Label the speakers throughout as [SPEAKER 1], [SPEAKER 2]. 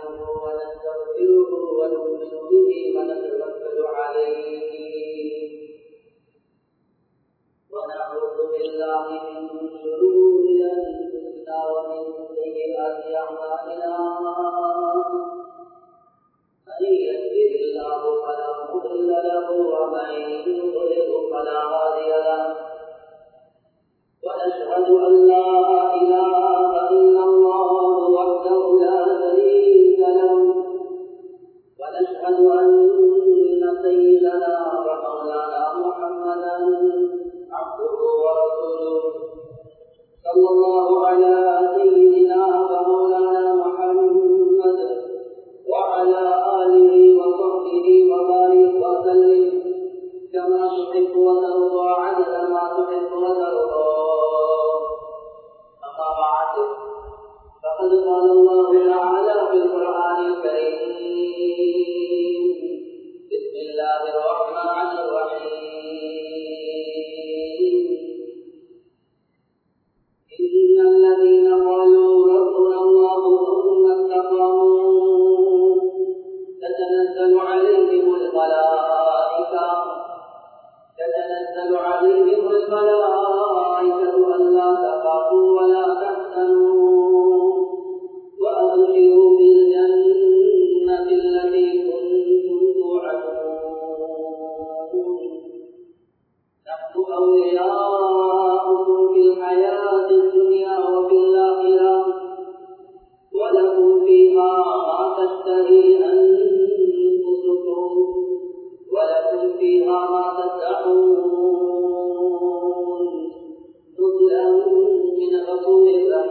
[SPEAKER 1] نستعينه ونستغفره ونؤمن به ونتوكل عليه ونعوذ بالله من شرور انفسنا ومن سيئات اعمالنا من يهده الله فلا مضل له ومن يضلل فلا هادي له ونشهد ان لا اله الا الله وحده لا شريك له ونشهد ان سيدنا ومولانا محمدا عبده ورسوله صلى الله على سيدنا ومولانا محمد وعلى اله وصحبه وبارك وسلم كما تحب وترضى عدد ما تحب وترضى اما بعد فقد قال الله تعالى في القران الكريم بسم الله الرحمن الرحيم إن الذين قالوا ربنا الله ثم استقاموا تتنزل عليهم الملائكة تتنزل عليهم الملائكة ألا تخافوا ولا تحزنوا وأبشروا بالجنة التي كنتم توعدون نحن أولياؤكم في الحياة الدنيا وفي الآخرة ولكم فيها ما تشتهي أنفسكم ولكم فيها ما تدعون نزلا من غفور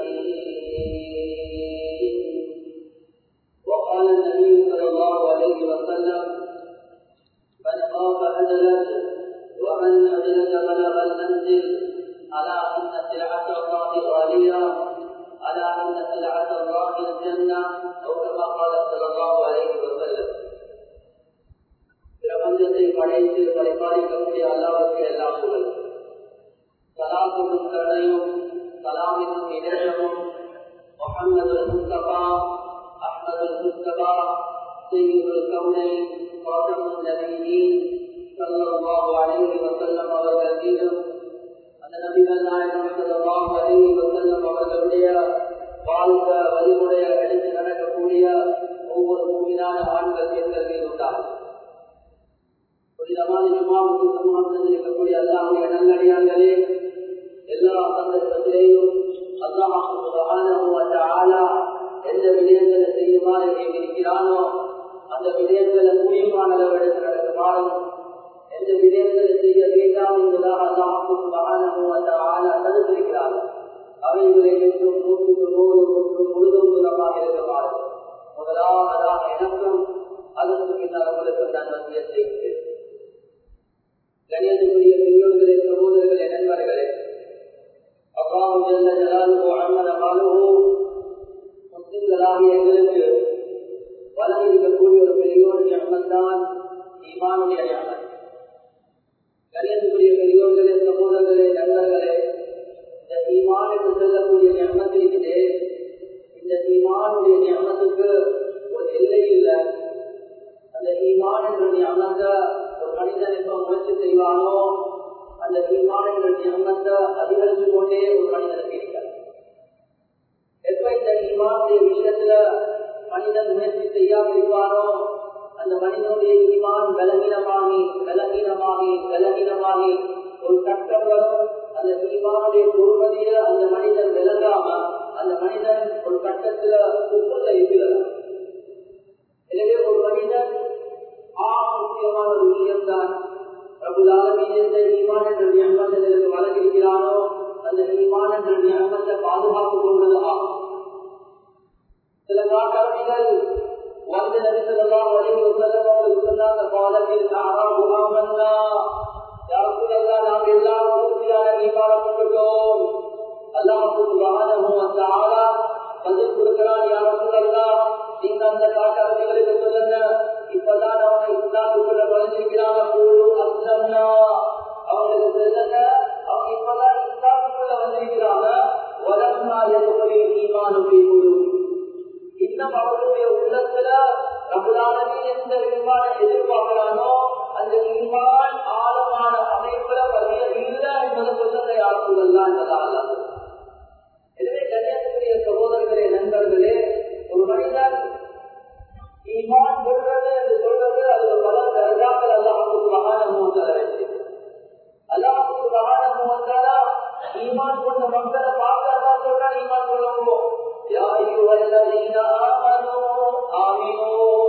[SPEAKER 1] رحيم وقال النبي صلى الله عليه وسلم من خاف أجلك ومن أجلك بلغ المنزل على أن سلعة الله غالية على أن سلعة الله الجنة أو كما قال صلى الله عليه وسلم பிரபஞ்சத்தை படைத்து பரிபாலிக்கக்கூடிய அல்லாவுக்கு எல்லா புகழ் சலாத்துக்கும் கருணையும் சலாமிக்கும் இணக்கமும் முகமது முஸ்தபா அஹ்மது முஸ்தபா செய்யுள் கவுனை பாதமும் நபியின் சல்லல்லாஹு அலைஹி வஸல்லம் அவர்கள் மீதும் அந்த நபிகள் நாயகம் ஸல்லல்லாஹு அலைஹி வஸல்லம் அவர்களுடைய வாழ்க்கை வழிமுறைய எடுத்து நடக்கக்கூடிய ஒவ்வொரு மூவினான ஆண்கள் பெண்கள் மீது உண்டாகும் புனிதமான ஜுமாவுக்கு சமூகம் சென்றிருக்கக்கூடிய அல்லாஹுடைய நல்லடியார்களே எல்லா சந்தர்ப்பத்திலேயும் அல்லாஹ் எந்த விடயங்களை செய்யுமாறு இருக்கிறானோ அந்த விடயங்களை முடியுமான அளவிற்கு நடக்குமாறும் எந்த விடயங்களை செய்ய வேண்டாம் என்பதாக அல்லாஹ் தடுத்திருக்கிறார் அவைகளை என்றும் நூற்றுக்கு நூறு ஒன்று முழுதும் தூரமாக இருக்குமாறு முதலாவதாக எனக்கும் அதற்கு பின்னால் உங்களுக்கு நான் வந்து செய்கிறேன் கணியத்துக்குரிய பெரியோர்களே சகோதரர்களே நண்பர்களே அல்லாஹு ஜல்ல ஜலாலுஹு அம்மன மாலுஹு முஸ்லிம்களாகிய எங்களுக்கு வழங்கியிருக்கக்கூடிய ஒரு பெரியோர் ஞானம்தான் ஈமானுடைய ஞானம் கணியத்துக்குரிய பெரியோர்களே சகோதரர்களே நண்பர்களே இந்த ஈமான் என்று சொல்லக்கூடிய ஞானத்திற்கே இந்த ஈமானுடைய ஞானத்துக்கு ஒரு எல்லை இல்லை அந்த ஈமான் என்ற ஞானத்தை ஒரு மனிதன் எப்ப முயற்சி செய்வானோ அந்த ஈமான் என்ற ஞானத்தை அதிகரித்து கொண்டே ஒரு மனிதனுக்கு இருக்கிறார் எப்ப இந்த ஈமானுடைய விஷயத்துல மனிதன் முயற்சி செய்யாமல் இருப்பானோ அந்த மனிதனுடைய ஈமான் பலவீனமாகி பலவீனமாகி பலவீனமாகி ஒரு கட்டம் வரும் அந்த ஈமானுடைய பொறுமதியில அந்த மனிதன் விளங்காம அந்த மனிதன் ஒரு கட்டத்துல உப்புள்ள இருக்கிறார் எனவே ஒரு மனிதன் ஆ முக்கியமான ஒரு விஷயம்தான் பிரபுலாலமின் எந்த ஈமான் என்ற நியமத்திற்கு வழங்கியிருக்கிறானோ அந்த ஈமான் என்ற நியமத்தை பாதுகாப்பு கொள்வது ஆகும் சில காட்டவர்கள் வந்து நபிசல்லாம் வழங்கி அவர்களுக்கு சொன்னாங்க பாலத்தில் ஆறாம் முகாமன்னா யாருக்குள்ளெல்லாம் நாம் எல்லாரும் பூர்த்தியான ஈமானம் கொண்டுட்டோம் அல்லாஹுக்கு வாகனமும் அந்த ஆளா பதில் கொடுக்கிறான் யாருக்குள்ளெல்லாம் நீங்க அந்த காட்டவர்களுக்கு சொல்லுங்க இப்பதான் அவங்க இஸ்லாத்துக்குள்ள வளர்ச்சிக்கிறாங்க குழு அஸ்லம்னா அவங்களுக்கு சொல்லுங்க அவங்க இப்பதான் இஸ்லாத்துக்குள்ள வந்திருக்கிறாங்க வளர்ந்தா எதுபடி ஈமானுடைய குழு இன்னும் அவர்களுடைய உள்ளத்துல இந்த ஈமான் எதிர்பார்க்கிறானோ அந்த ஈமான் ஆழமான அமைப்புல பதிய இல்லை என்பதை சொல்லத்தை ஆக்குதல் தான் என்பதால் எனவே கன்னியாகுமரிய சகோதரர்களே நண்பர்களே ஒரு மனிதன் ஈமான் கொள்வது என்று சொல்வது அது ஒரு பல தர்காக்கள் அல்லாஹுக்கு மகானமும் தர வேண்டும் அல்லாஹுக்கு மகானமும் வந்தாரா ஈமான் கொண்ட மக்களை பார்க்கறதா சொல்றா ஈமான் கொள்ளுவோம் யா ஐயுவல்லதீன ஆமனூ ஆமினூ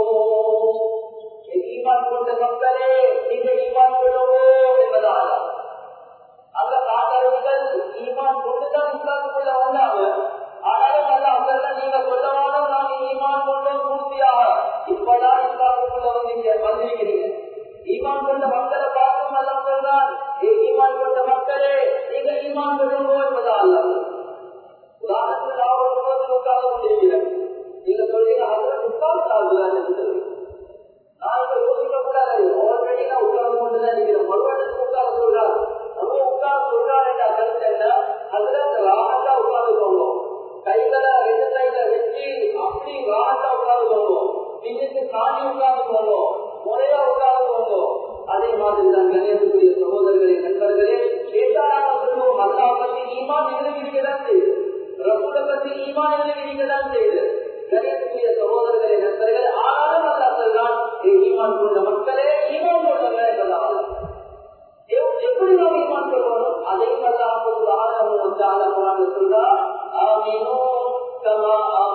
[SPEAKER 1] ஈமான் கொண்ட மக்களே நீங்க ஈமான் கொள்ளுவோம் என்பதாக அந்த காதலர்கள் ஈமான் கொண்டுதான் இஸ்லாமுக்குள்ள வந்தாங்க ஆனாலும் அல்ல அவர்கள் நீங்க சொல்லவாலும் நாங்க ஈமான் கொண்டோம் பூர்த்தியாக இப்பதான் இஸ்லாமுக்குள்ள வந்தீங்க வந்திருக்கிறீங்க ஈமான் கொண்ட மக்களை பார்க்கும் அல்ல சொல்றான் ஏ ஈமான் கொண்ட மக்களே நீங்க ஈமான் கொள்ளுவோம் என்பதா அல்ல உதாரணத்துக்கு நான் ஒரு குடும்பத்தில் உட்கார்ந்து கொண்டிருக்கிறேன் நீங்க சொல்றீங்க அதில் உட்கார்ந்து நான் இப்ப யோசிக்க கூடாது ஆல்ரெடி நான் உட்கார்ந்து கொண்டுதான் இருக்கிறேன் மறுபடியும் உட்கார்ந்து சொல்றாரு நம்ம உட்கார்ந்து சொல்றாரு கருத்து என்ன அதுல அந்த ராகத்தா உட்கார்ந்து போவோம் கைகளை ரெண்டு கையில வச்சு அப்படி ராகத்தா உட்கார்ந்து போவோம் பின்னுக்கு சாணி உட்கார்ந்து போவோம் முறையா உட்கார்ந்து போவோம் அதே மாதிரி தான் கணேசனுடைய சகோதரர்களே நண்பர்களே கேட்டாராக சொல்லுவோம் அல்லா பத்தி ஈமான் இருக்கிறதான் செய்யுது ரப்புட பத்தி ஈமான் இருக்கிறதான் செய்யுது கணேசனுடைய சகோதரர்களே நண்பர்களே ஆனாலும் அல்லா சொல்றான் ஈமான் கொண்ட மக்களே ஈமான் கொண்டவங்க என்பதாக எப்படி நாம் ஈமான் கொள்ளணும் அதையும் அல்லாஹ் சுப்ஹானஹு வ தஆலா குர்ஆன்ல சொல்றார் ஆமீனு கமா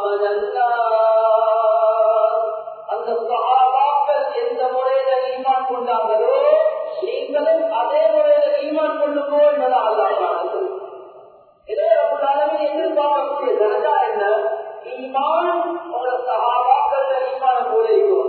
[SPEAKER 1] ஆமனன்னாஸ் அந்த சஹாபாக்கள் எந்த முறையில ஈமான் கொண்டாங்களோ நீங்களும் அதே முறையில ஈமான் கொள்ளுங்கோ என்பதை அல்லாஹ் சொல்றார் இதே ரப்புல்லாலுமே எதிர்பார்க்கக்கூடிய தரஜா என்ன ஈமான் உங்களோட சஹாபாக்கள் ஈமான போல இருக்கும்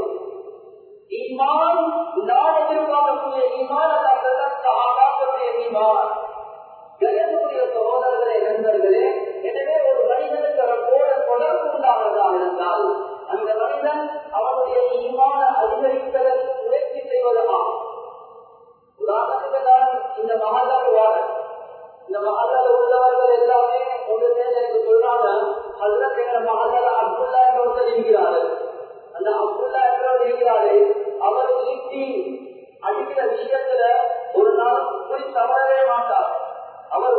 [SPEAKER 1] ஈமான் நான் எதிர்பார்க்கக்கூடிய ஈமான் அல்லாஹ் சஹாபாக்களுடைய ஈமான் கணேசனுடைய சகோதரர்களே நண்பர்களே எனவே ஒரு மனிதனுக்கு போல தொடர்பு உண்டாகிறதாக இருந்தால் அந்த மனிதன் அவனுடைய ஈமான அதிகரிப்பதை முயற்சி செய்வதாகும் உதாரணத்துக்கு நான் இந்த மகாதாக்கு வாரன் இந்த மகாதால உள்ளவர்கள் எல்லாமே ஒன்று சேர்ந்து எனக்கு சொல்றாங்க அதுல எங்க மகாதால அப்துல்லா என்ற ஒருத்தர் இருக்கிறாரு அந்த அப்துல்லா என்றவர் இருக்கிறாரு அவர் ஈட்டி அடிக்கிற விஷயத்துல ஒரு நாள் போய் தவறவே மாட்டார் அவர்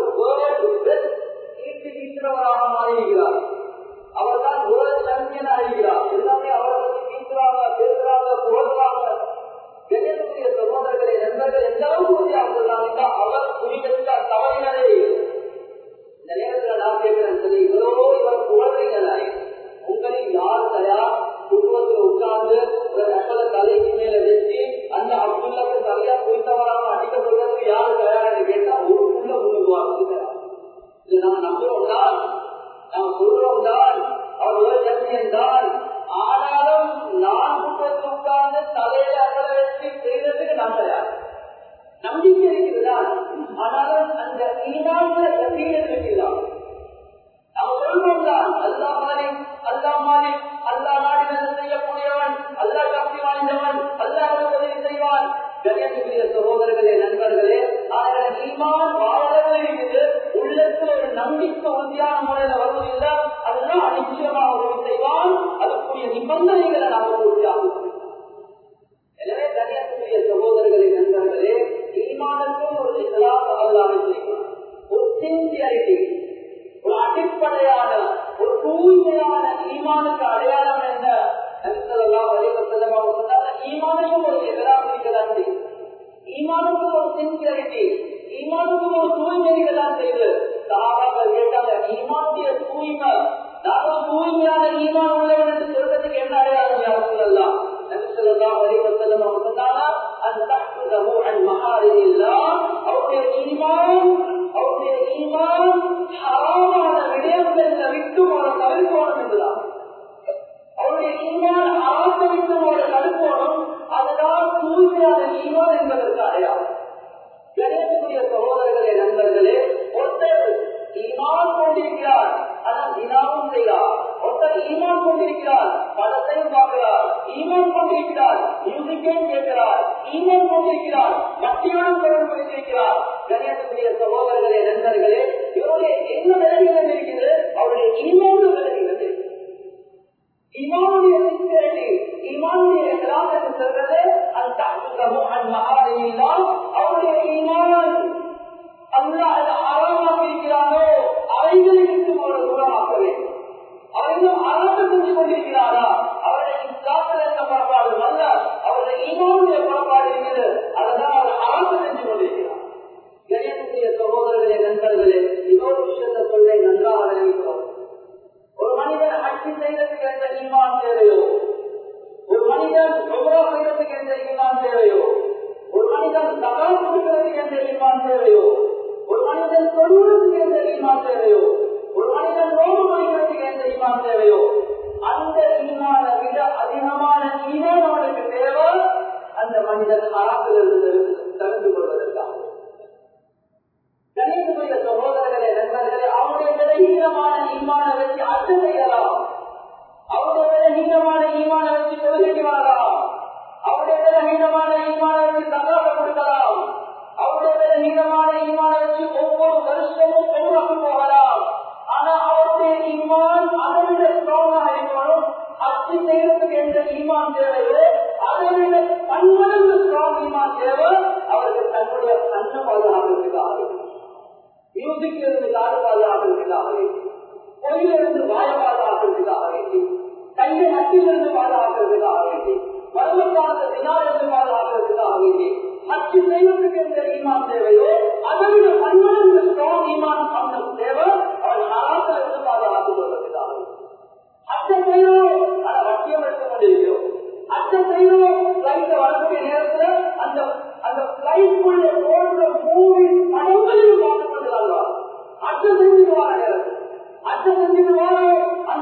[SPEAKER 1] ஈட்டி வீசுறவராக மாறியிருக்கிறார் அவர் தான் வேர்ல்ட் சாம்பியனா இருக்கிறார் எல்லாமே அவர்களுக்கு வீசுறாங்க பேசுறாங்க புகழ்றாங்க கணேசனுடைய சகோதரர்களை நண்பர்கள் எந்த அளவுக்கு உறுதியாக சொல்றாங்க அவர் குறிப்பிட்டார் தவறினரே இந்த நேரத்தில் நான் கேட்கிறேன் சரி இவரோ இவர் புகழ்றீங்களே உங்களில் யார் தயார் குடும்பத்தில் உட்கார்ந்து ஒரு ரசல தலைக்கு மேல வச்சு அந்த அப்துல்லாக்கு சரியா குறித்தவராக அடிக்க சொல்றதுக்கு யார் தயார் என்று கேட்டா ஒரு புள்ள முன்னுக்குவாங்க இது நாம் நம்புறோம் தான் நாம் சொல்றோம் தான் அவர் ஒரு ஜன்மியன் தான் ஆனாலும் நான் குடும்பத்தில் உட்கார்ந்து தலையில அகல வச்சு செய்யறதுக்கு நான் தயார் நம்பிக்கை இருக்கிறதா ஆனாலும் அந்த ஈனான்ல எப்படியும் இருக்கிறார் நாம் சொல்றோம் தான் அல்லா மாறி அல்லா மாறி அல்லா நாடினது செய்யக்கூடியவன் அல்லா சக்தி வாய்ந்தவன் அல்லா உதவி செய்வான் கணேசனுடைய சகோதரர்களே நண்பர்களே ஆனால் ஈமான் வாழவே இருக்குது உள்ளத்தில் ஒரு நம்பிக்கை உறுதியான முறையில வருவதில்லை அதுதான் நிச்சயமாக உதவி செய்வான் அதுக்குரிய நிபந்தனைகளை நாம் உறுதியாகும் எனவே கன்னியாகுமரிய சகோதரர்களே நண்பர்களே ஈமானுக்கும் ஒரு இஸ்லாம் அல்லாமல் செய்வார் ஒரு சின்சியாரிட்டி ஒரு அடிப்படையான ஒரு தூய்மையான ஈமானுக்கு அடையாளம் என்ன ஈமானுக்கும் ஒரு எதிராக இருக்கதான் செய்யும் ஈமானுக்கும் ஒரு சின்சியாரிட்டி ஈமானுக்கும் ஒரு தூய்மை இருக்கதான் செய்யுது சாராக்கள் கேட்டாங்க ஈமானுடைய தூய்மை நாங்கள் தூய்மையான ஈமான் உள்ளவன் என்று சொல்றதுக்கு என்ன அடையாளம் யாரும் சொல்லலாம் அவருடைய ஈமான் அவருடைய ஈமான் ஹராமான விடயங்கள்ல விட்டு அவரை தவிர்க்கணும் என்றுதான் அவருடைய ஈமான் ஆசை விட்டு அவரை தடுக்கணும் அதுதான் தூய்மையான ஈமான் என்பதற்கு அடையாளம் கணேசனுடைய சகோதரர்களே நண்பர்களே ஒருத்தர் ஈமான் கொண்டிருக்கிறார் ஆனால் தினாவும் செய்கிறார் ஒருத்தர் ஈமான் கொண்டிருக்கிறார் படத்தையும் பார்க்கிறார் ஈமான் கொண்டிருக்கிறார் மியூசிக்கையும் கேட்கிறார் ஈமான் கொண்டிருக்கிறார் மத்தியோடும் தொடர்பு வைத்திருக்கிறார் கணேசனுடைய சகோதரர்களே நண்பர்களே இவருடைய என்ன விலகிகள் இருக்கிறது அவருடைய ஈமான் விலகிகிறது இமானுடைய சிந்தனை இமானுடைய கிராமத்தை அவருடைய பலகீனமான ஈமான வச்சு தொழுகைக்கு வரலாம் அவருடைய பலகீனமான ஈமான வச்சு தகாத கொடுக்கலாம் அவருடைய பலகீனமான ஈமான வச்சு ஒவ்வொரு வருஷமும் பெருமாக்கு போகலாம் ஆனா அவருடைய ஈமான் அதை விட ஸ்ட்ராங்காக இருக்கணும் அச்சு செய்யறதுக்கு எந்த ஈமான் தேவையோ அதை விட பன்மடங்கு ஸ்ட்ராங் ஈமான் தேவை அவருக்கு தன்னுடைய கண்ணை பாதுகாக்கிறதுக்காக மியூசிக்ல இருந்து காடு பாதுகாக்கிறதுக்காக பொய்யிலிருந்து வாய பாதுகாக்கிறதுக்காக வேண்டி கையை நட்டிலிருந்து பாதுகாக்கிறதுக்காக வேண்டி மருமக்கான தினாலிருந்து பாதுகாக்கிறதுக்காக வேண்டி அச்சு செய்வதற்கு எந்த ஈமான் தேவையோ அதை விட பன்மடங்கு ஸ்ட்ராங் ஈமான் அவனுக்கு தேவை அவன் நலாத்திலிருந்து பாதுகாத்துக் கொள்வதற்காக அச்சம் செய்யணும் அதை வட்டியம் எடுத்துக் கொண்டிருக்கிறோம் அச்சம் செய்யணும் பிளைட்ல வரக்கூடிய நேரத்துல அந்த அந்த பிளைட்குள்ள போன்ற மூவி படங்களையும் பார்த்துக் கொண்டுதான் அச்சம் செஞ்சுட்டு வர நேரத்தில் அச்சம் செஞ்சுட்டு வரோம் அந்த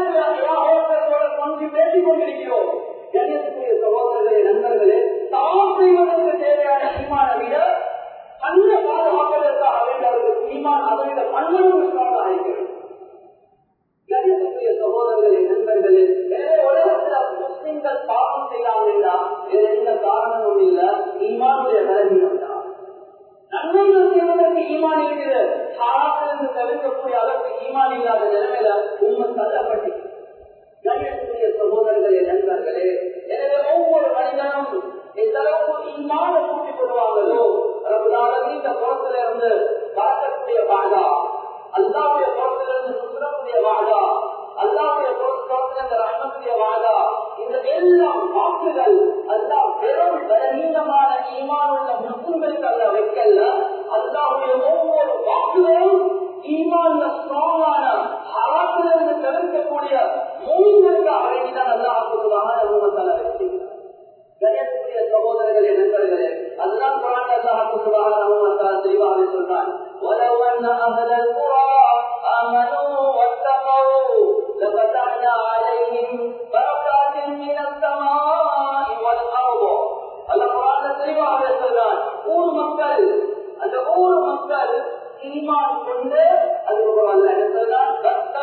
[SPEAKER 1] நேரத்தில் கொஞ்சம் பேசிக் கொண்டிருக்கிறோம் கண்ணியத்துக்குரிய சகோதரர்களே நண்பர்களே தாம் செய்வதற்கு தேவையான ஈமான விட அந்த பாதுகாப்பதற்காக வேண்டியவர்களுக்கு ஈமான் அதை விட பன்மடங்கு ஸ்ட்ராங்காக இருக்கிறது கணிதத்துக்குரிய சகோதரர்களே நண்பர்களே வேற உலகத்துல முஸ்லிம்கள் பாவம் செய்யலாம்னா வேற எந்த காரணமும் இல்ல ஈமானுடைய பலவீனம் தான் நன்மைகள் செய்வதற்கு ஈமான் இருக்குது ஹாரத்திலிருந்து தவிர்க்கக்கூடிய அளவுக்கு ஈமான் இல்லாத நிலைமையில உண்மை தள்ளப்பட்டு கணிதத்துக்குரிய சகோதரர்களே நண்பர்களே எனவே ஒவ்வொரு மனிதனும் எந்த அளவுக்கு ஈமான கூட்டிக் கொள்வாங்களோ ரபுல்லாலும் இந்த புறத்துல இருந்து பார்க்கக்கூடிய பாடா அல்லாவுடைய புறத்திலிருந்து நுசுரக்கூடிய வாழா அல்லாவுடைய புறத்திலிருந்து ரஹ்மத்துடைய வாழா இந்த எல்லாம் வாக்குகள் அல்லா வெறும் பலவீனமான ஈமானுள்ள முஸ்லிம்களுக்கு அல்ல வைக்கல அல்லாவுடைய ஒவ்வொரு வாக்குகளும் ஈமான்ல ஸ்ட்ராங்கான ஹராத்திலிருந்து தவிர்க்கக்கூடிய மூன்றுக்காக வேண்டிதான் அல்லாஹ் பொதுவாக நம்ம வச்சிருக்கிறார் கணேசனுடைய சகோதரர்களே நண்பர்களே அதுதான் குரான் அல்லாஹ் சுப்ஹானஹு தெளிவாக சொல்றான் ولو أن أهل القرى آمنوا واتقوا لفتحنا عليهم بركات من السماء والأرض அல்ல குரான் தெளிவாக சொல்றான் ஊர் மக்கள் அந்த ஊர் மக்கள் ஈமான் கொண்டு அதுக்கு அல்ல சொல்றான்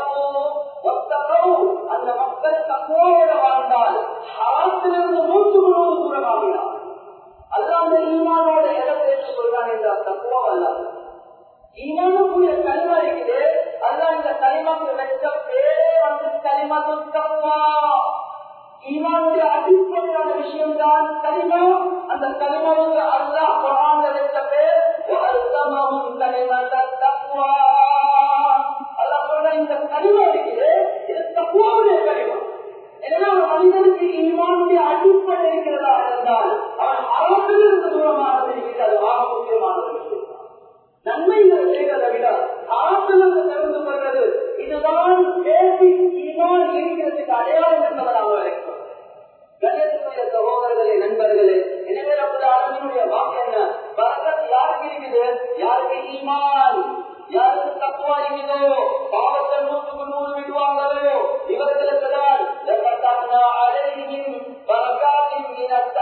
[SPEAKER 1] அந்த மக்கள் தக்குவோட வாழ்ந்தால் ஹராத்திலிருந்து நூற்றுக்கு நூறு தூரமாகினார் அது அந்த ஈமானோட இடத்தை சொல்றான் என்றால் தக்குவோ அல்ல ஈமானுக்குரிய கல்வா இருக்குது அல்ல இந்த களிமாக்கு வச்ச பேரே வந்து களிமாக்கு தக்குவா ஈமானுடைய அடிப்படையான விஷயம் தான் களிமா அந்த களிமாவுக்கு அல்லாஹ் குரான் வச்ச பேர் அர்த்தமாகும் களிமத்த தக்குவா அல்லாஹ் சொல்ற இந்த களிமா இருக்குது இது தக்குவாவுடைய களிமா எனவே ஒரு மனிதனுக்கு ஈமானுடைய அடிப்படை இருக்கிறதா இருந்தால் அவன் அறத்திலிருந்து தூரமாக இருக்கிறது அது ஆக முக்கியமான விஷயம் நன்மைகளை செய்வதை விட ஆற்றிலிருந்து தெரிந்து கொள்வது இதுதான் பேசிக் ஈமான் இருக்கிறதுக்கு அடையாளம் என்பதை நாம் வரைக்கும் கணேசனுடைய சகோதரர்களே நண்பர்களே எனவே நமது அரசனுடைய வாக்கு என்ன பரக்கத் யாருக்கு இருக்குது யாருக்கு ஈமான் யாருக்கு தக்குவா இருக்குதோ பாவத்தை நூற்றுக்கு நூறு விடுவாங்களோ இவர்களுக்கு தான் அழையும் பரக்காத்தின்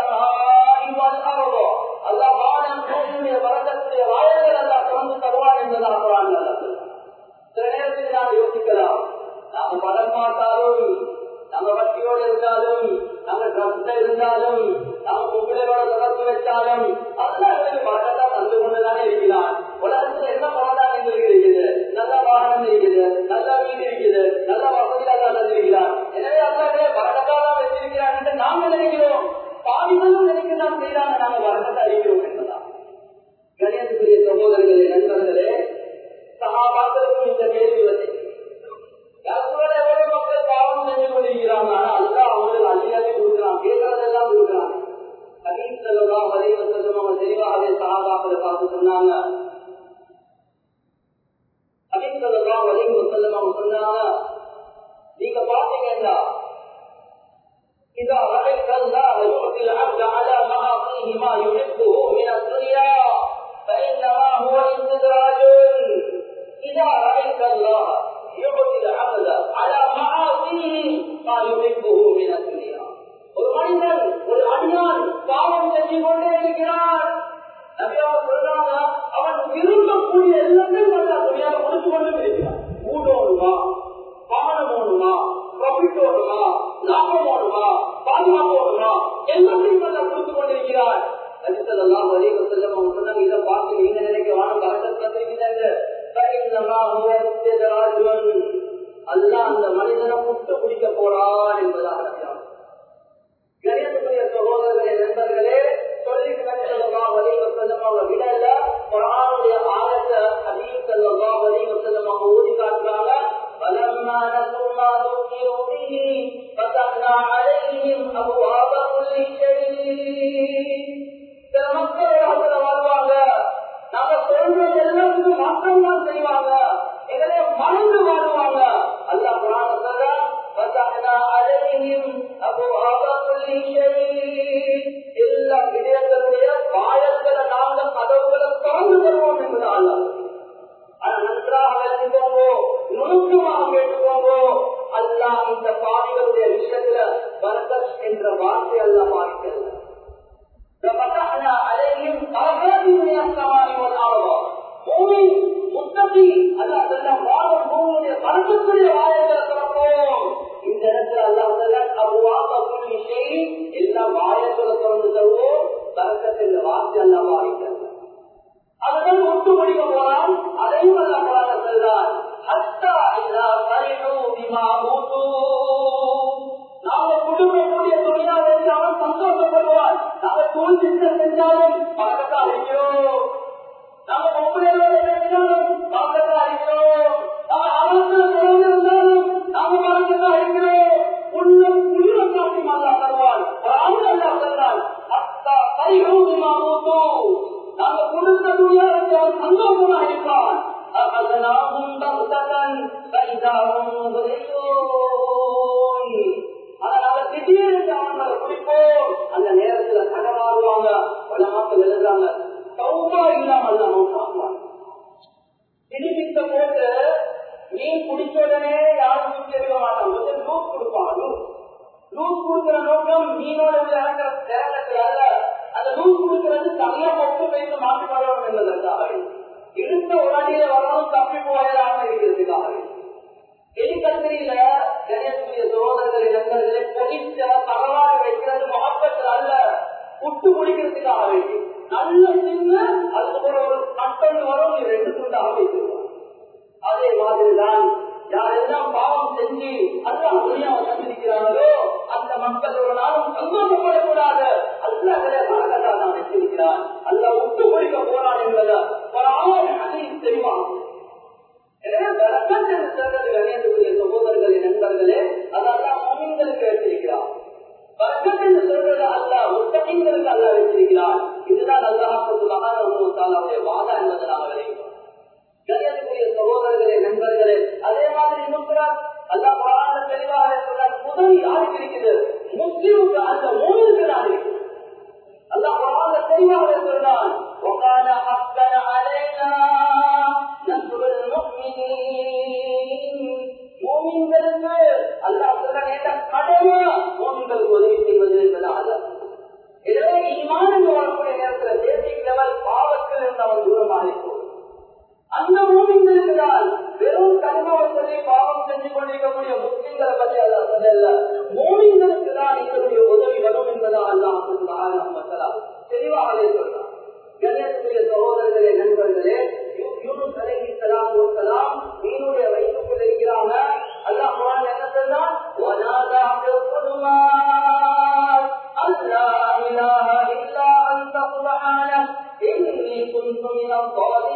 [SPEAKER 1] அல்லாஹ் வானம் பூமியுடைய வரக்கத்துடைய வாயல்கள் அல்லா திறந்து தருவான் என்பதாக குரான் சில நேரத்தில் நாம் யோசிக்கலாம் நாம படம் பார்த்தாலும் நம்ம வட்டியோடு இருந்தாலும் நம்ம ட்ரஸ்ட இருந்தாலும் நம்ம கும்பிளையோட தொடர்பு வச்சாலும் அதெல்லாம் பழக்கத்தான் தந்து கொண்டுதானே இருக்கிறான் உலகத்தில் என்ன பழக்கம் இருக்குது நல்ல வாகனம் இருக்குது நல்ல வீடு இருக்குது நல்ல வசதியாக தந்திருக்கிறான் எனவே அல்லாவே பழக்கத்தான் வச்சிருக்கிறான் என்று நாம் நினைக்கிறோம் பாவிகளும் நினைக்கிறான் செய்யறாங்க நாங்கள் வரக்கத்தை அறிகிறோம் என்பதா கணேசனுடைய சகோதரர்களே நண்பர்களே சகாபாக்களுக்கும் இந்த கேள்வி வந்து எவ்வளவு மக்கள் பாவம் செஞ்சு கொண்டிருக்கிறாங்க ஆனா அல்லா அவங்களுக்கு அள்ளியாவே கொடுக்குறான் கேட்கறதெல்லாம் கொடுக்குறாங்க ஹபீப் செல்லா வரைவ செல்லும் அவங்க தெளிவாகவே சகாபாக்களை பார்த்து சொன்னாங்க ஹபீப் செல்லா வரைவ செல்லும் அவங்க சொன்னாங்க நீங்க பாத்தீங்கன்னா إذا رأيت الله يؤتي العبد على معاصيه ما يحبه من الدنيا فإنما هو استدراج إذا رأيت الله يعطي العبد على معاصيه ما يحبه من الدنيا ஒரு மனிதன் ஒரு அடியான் பாவம் செஞ்சு கொண்டே இருக்கிறான் நபியாவை சொல்றாங்க அவன் விரும்பக்கூடிய எல்லாத்தையும் நல்லா துணியாக கொடுத்து கொண்டு இருக்கிறான் ஊடோடுமா பானம் ஓடுமா ப்ராஃபிட் ஓடுமா அல்லா அந்த மனிதனை முட்டு குடிக்க போறான் என்பதாக நம்பினார் கணியத்துக்குரிய சகோதரர்களே நண்பர்களே சொல்லி அவங்க விடல குரானுடைய ஆழத்தை ஹபீப் ஸல்லல்லாஹு அலைஹி வஸல்லம் அவங்க ஓதி காட்டுறாங்க فلما نسوا ما ذكروا به فتحنا عليهم ابواب كل شيء சில மக்கள் உலகத்துல வாழ்வாங்க நாங்க சொல்றது எல்லாத்துக்கும் மாற்றம் தான் செய்வாங்க எங்களை மறந்து வாழ்வாங்க அல்லாஹ் குரான் சொல்றான் فتحنا عليهم ابواب كل شيء எல்லா விடயங்களுடைய வாயல்களை நாங்க கதவுகளை திறந்து தருவோம் என்பது அல்லாஹ் ஆனா நன்றாக விளங்கிக்கோங்க நுணுக்கமாக கேட்டுக்கோங்க அல்லாஹ் இந்த பாவிகளுடைய விஷயத்துல பரதஸ் என்ற வார்த்தை அல்லாஹ் மாறிக்கிறது ففتحنا عليهم بركات من السماء والارض பூமி முத்தகி அல்லாஹ் சொல்றான் வாழும் பூமியுடைய பரத்துக்குரிய வாயங்களை திறப்போம் இந்த இடத்துல அல்லாஹ் சொல்றான் அவ்வாக புள்ளி செய் எல்லா வாயங்களை திறந்து தருவோம் பரக்கத் என்ற வார்த்தை அல்லாஹ் மாறிக்கிறது அவர்கள் ஒட்டு முடிக்க போறான் அதையும் அல்ல குரான செல்றான் ஹத்தா இதா பரிணு பிமா ஊது நாம குடும்பக்கூடிய துணியாக அவன் சந்தோஷப்படுவான் நாம தூள் சித்தம் செஞ்சாலும் பழக்கத்தா இருக்கிறோம் நாம பொம்பளையோட பேசினாலும் பழக்கத்தா இருக்கிறோம் நாம அவசர குறைந்திருந்தாலும் நாம பழக்கத்தா இருக்கிறோம் உள்ளம் குளிர காட்டி மாதா தருவான் ஒரு அல்லா செல்றான் ஹத்தா பரிணு பிமா ஊது நாங்க கொடுத்த துணியாக அவன் சந்தோஷமா இருப்பான் أخذناهم بغتة فإذا هم مبلسون அதனால திடீர்னு அவங்களை குடிப்போம் அந்த நேரத்துல கடமாறுவாங்க பல மக்கள் எழுதுறாங்க சௌபா இல்லாம நம்ம சாப்பிடுவாங்க திணிப்பித்த போட்டு மீன் குடிச்ச உடனே யாரும் தூக்கி எடுக்க மாட்டாங்க கொஞ்சம் லூஸ் கொடுப்பாங்க லூஸ் லூஸ் கொடுக்கிற நோக்கம் மீனோட இறங்குற நேரத்தில் அல்ல அந்த லூஸ் கொடுக்கிறது தனியா மட்டும் வைத்து மாற்றி வரணும் என்பதற்காக இருந்த உடனே வரணும் தப்பி போயதாக இருக்கிறதுக்காக எலிக்கத்திரியில கணேசனுடைய சகோதரர்களை நண்பர்களை பொலிச்ச பரவாயில்ல வைக்கிறது மகப்பத்தில் அல்ல புட்டு குடிக்கிறதுக்காக வேண்டி நல்ல சின்ன அதுக்கப்புறம் ஒரு கட்டல் வரும் நீ ரெண்டு துண்டாக வைத்திருவாங்க அதே மாதிரிதான் யாரெல்லாம் பாவம் செஞ்சு அல்லாஹ் துணியாவை கண்டிருக்கிறார்களோ அந்த மக்கள் ஒரு நாளும் சந்தோஷப்படக்கூடாது அல்லாஹ் பழக்கத்தா நான் வச்சிருக்கிறான் அல்லாஹ் விட்டு குடிக்க போறான் என்பதை ஒரு ஆறு அதையும் தெரிவாங்க எனவே வரக்கத் என்று சொல்றது கணியத்துக்குரிய சகோதரர்களே நண்பர்களே அதெல்லாம் மோமின்களுக்கு வச்சிருக்கிறார் வரக்கத் என்று சொல்றது அல்ல முத்தகிங்களுக்கு அல்ல வச்சிருக்கிறார் இதுதான் அல்லாஹுடைய வாதா என்பதை நாம் விளைவிக்கிறோம் கணியத்துக்குரிய சகோதரர்களே நண்பர்களே அதே மாதிரி இன்னும் அல்லா புராண தெளிவாக சொல்றார் உதவி யாருக்கு இருக்குது முஸ்லிமுக்கு அந்த மூணுக்கு தான் இருக்குது அல்லா புராண தெளிவாக சொல்றான் وقال حقا علينا نصر المؤمنين மூமின்களுக்கு அல்லாஹ் சொல்ற நேற்ற கடமை மூமின்களுக்கு உதவி செய்வது என்பதாக எனவே ஈமான் என்று வரக்கூடிய நேரத்தில் பேசிக் லெவல் பாவத்தில் இருந்து அவன் தூரமாக இருக்கும் அந்த மூமிங்களுக்கு தான் வெறும் கர்மாவை சொல்லி பாவம் செஞ்சு கொண்டிருக்கக்கூடிய முஸ்லிம்களை பற்றி அல்ல சொல்லல மூமிங்களுக்கு தான் இதனுடைய உதவி வரும் என்பதா அல்லாஹ் தெளிவாகவே சொல்றான் கணேசனுடைய சகோதரர்களே நண்பர்களே யூனுஸ் அலைஹி ஸலாத்து வஸலாம் மீனுடைய வயிற்றுக்குள் இருக்கிறாங்க அல்லாஹ் குர்ஆன் என்ன சொன்னான் வனாதா பில்குலுமாத் அல்லா இலாஹ இல்லா அன்த சுப்ஹானக் இன்னி குன்து மினல்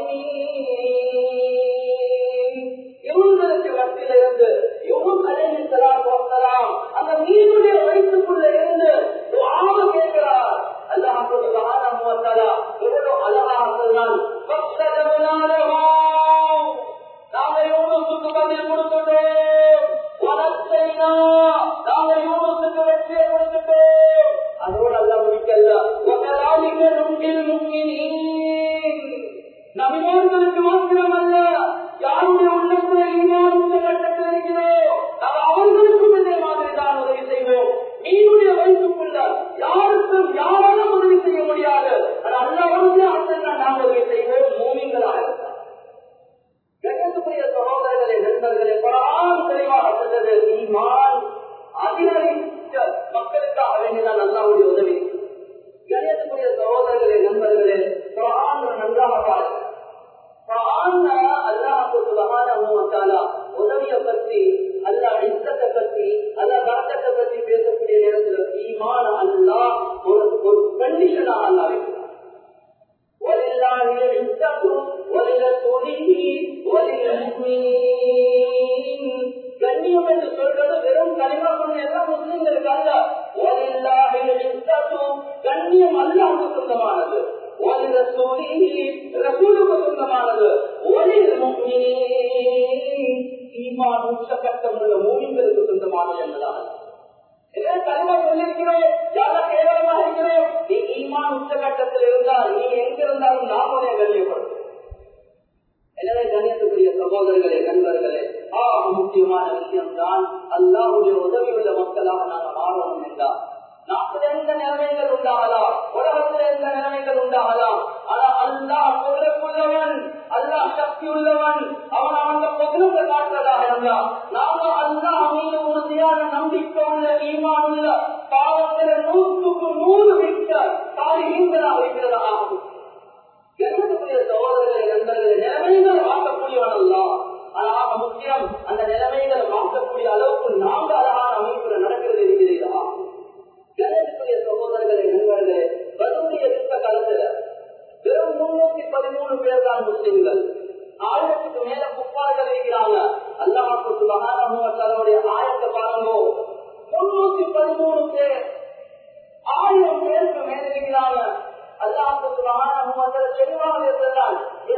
[SPEAKER 1] ظالمين இவங்களுக்கு மத்தியிலிருந்து யூனுஸ் அலைஹி ஸலாத்து வஸலாம் அந்த மீனுடைய வயிற்றுக்குள்ள இருந்து துஆவ கேட்கிறார் அல்லாஹ் சுப்ஹானஹு வ தஆலா எவ்வளவு அழகாக சொன்னான் ஃபஸ்தஜப்னா லஹு நாங்க யூனுஸுக்கு பதில் கொடுத்துட்டோம் வனத்தைனா நாங்க யூனுஸுக்கு வெற்றியை கொடுத்துட்டோம் அதோட அல்லாஹ் முடிக்கல وكذلك ننجي المؤمنين நபிமார்களுக்கு மாத்திரமல்ல யாருடைய உள்ளத்துல ஈமான் உள்ள கட்டத்தில் இருக்கிறோ அது அவர்களுக்கும் இதே மாதிரி தான் உதவி செய்வோம் மீனுடைய வயசுக்குள்ள யாருக்கும் யாராலும் உதவி செய்ய முடியாது அது அல்லாவுடைய ஆற்றல் நாம் உதவி செய்வோம் மூமிங்களாக இருந்தார் கணேசனுடைய சகோதரர்களே நண்பர்களே பராம் தெளிவாக சொன்னது ஈமான் அதிகரித்த மக்களுக்காக வேண்டியதான் அல்லாவுடைய உதவி கணேசனுடைய சகோதரர்களே நண்பர்களே பரான் நன்றாக பாருங்கள் அல்லாஹ் சுபஹானஹு உச்சகட்டம் உள்ள மூவிங்களுக்கு சொந்தமானது என்பதால் கல்வா சொல்லிருக்கிறோம் யார கேவலமா இருக்கிறோம் நீ ஈமான் உச்சகட்டத்தில் இருந்தால் நீ எங்க இருந்தாலும் நாம் உடைய கண்ணியப்படும் எனவே கண்ணியத்துக்குரிய சகோதரர்களே நண்பர்களே ஆக முக்கியமான விஷயம் தான் அல்லாவுடைய உதவியுள்ள மக்களாக நாங்கள் மாறணும் என்றால் நாட்டில் எந்த நிலைமைகள் உண்டாகலாம் உலகத்தில் எந்த நிலைமைகள் உண்டாகலாம் ஆனா அல்லாஹ் குதிரக்குள்ளவன் அல்லாஹ் சக்தி உள்ளவன் அவன் அவங்க பொதுவை காட்டுறதாக இருந்தால் நாம அல்லாஹ் மீது உறுதியான நம்பிக்கை உள்ள ஈமான் உள்ள பாவத்தில் நூற்றுக்கு நூறு விட்ட தாரிகளாக இருக்கிறதா ஆகும் கருத்துக்குரிய சகோதரர்களை நண்பர்களை நிலைமைகள் மாற்றக்கூடியவன் அல்ல ஆனால் முக்கியம் அந்த நிலைமைகளை மாற்றக்கூடிய அளவுக்கு நான்கு அழகான அமைப்புல நடக்கிறது இருக்கிறீர்களா கருத்துக்குரிய சகோதரர்களை நண்பர்களே பதிலுடைய யுத்த காலத்துல வெறும் முன்னூத்தி பதிமூணு பேர் தான் முஸ்லிம்கள் ஆயிரத்துக்கு மேல குப்பார்கள் இருக்கிறாங்க அல்லாஹுக்கு மகானுடைய ஆயத்தை பாருங்க முன்னூத்தி பதிமூணு பேர் ஆயிரம் பேருக்கு மேல இருக்கிறாங்க அல்லாஹ் சுப்ஹானஹு தெளிவாக இருக்கிறார்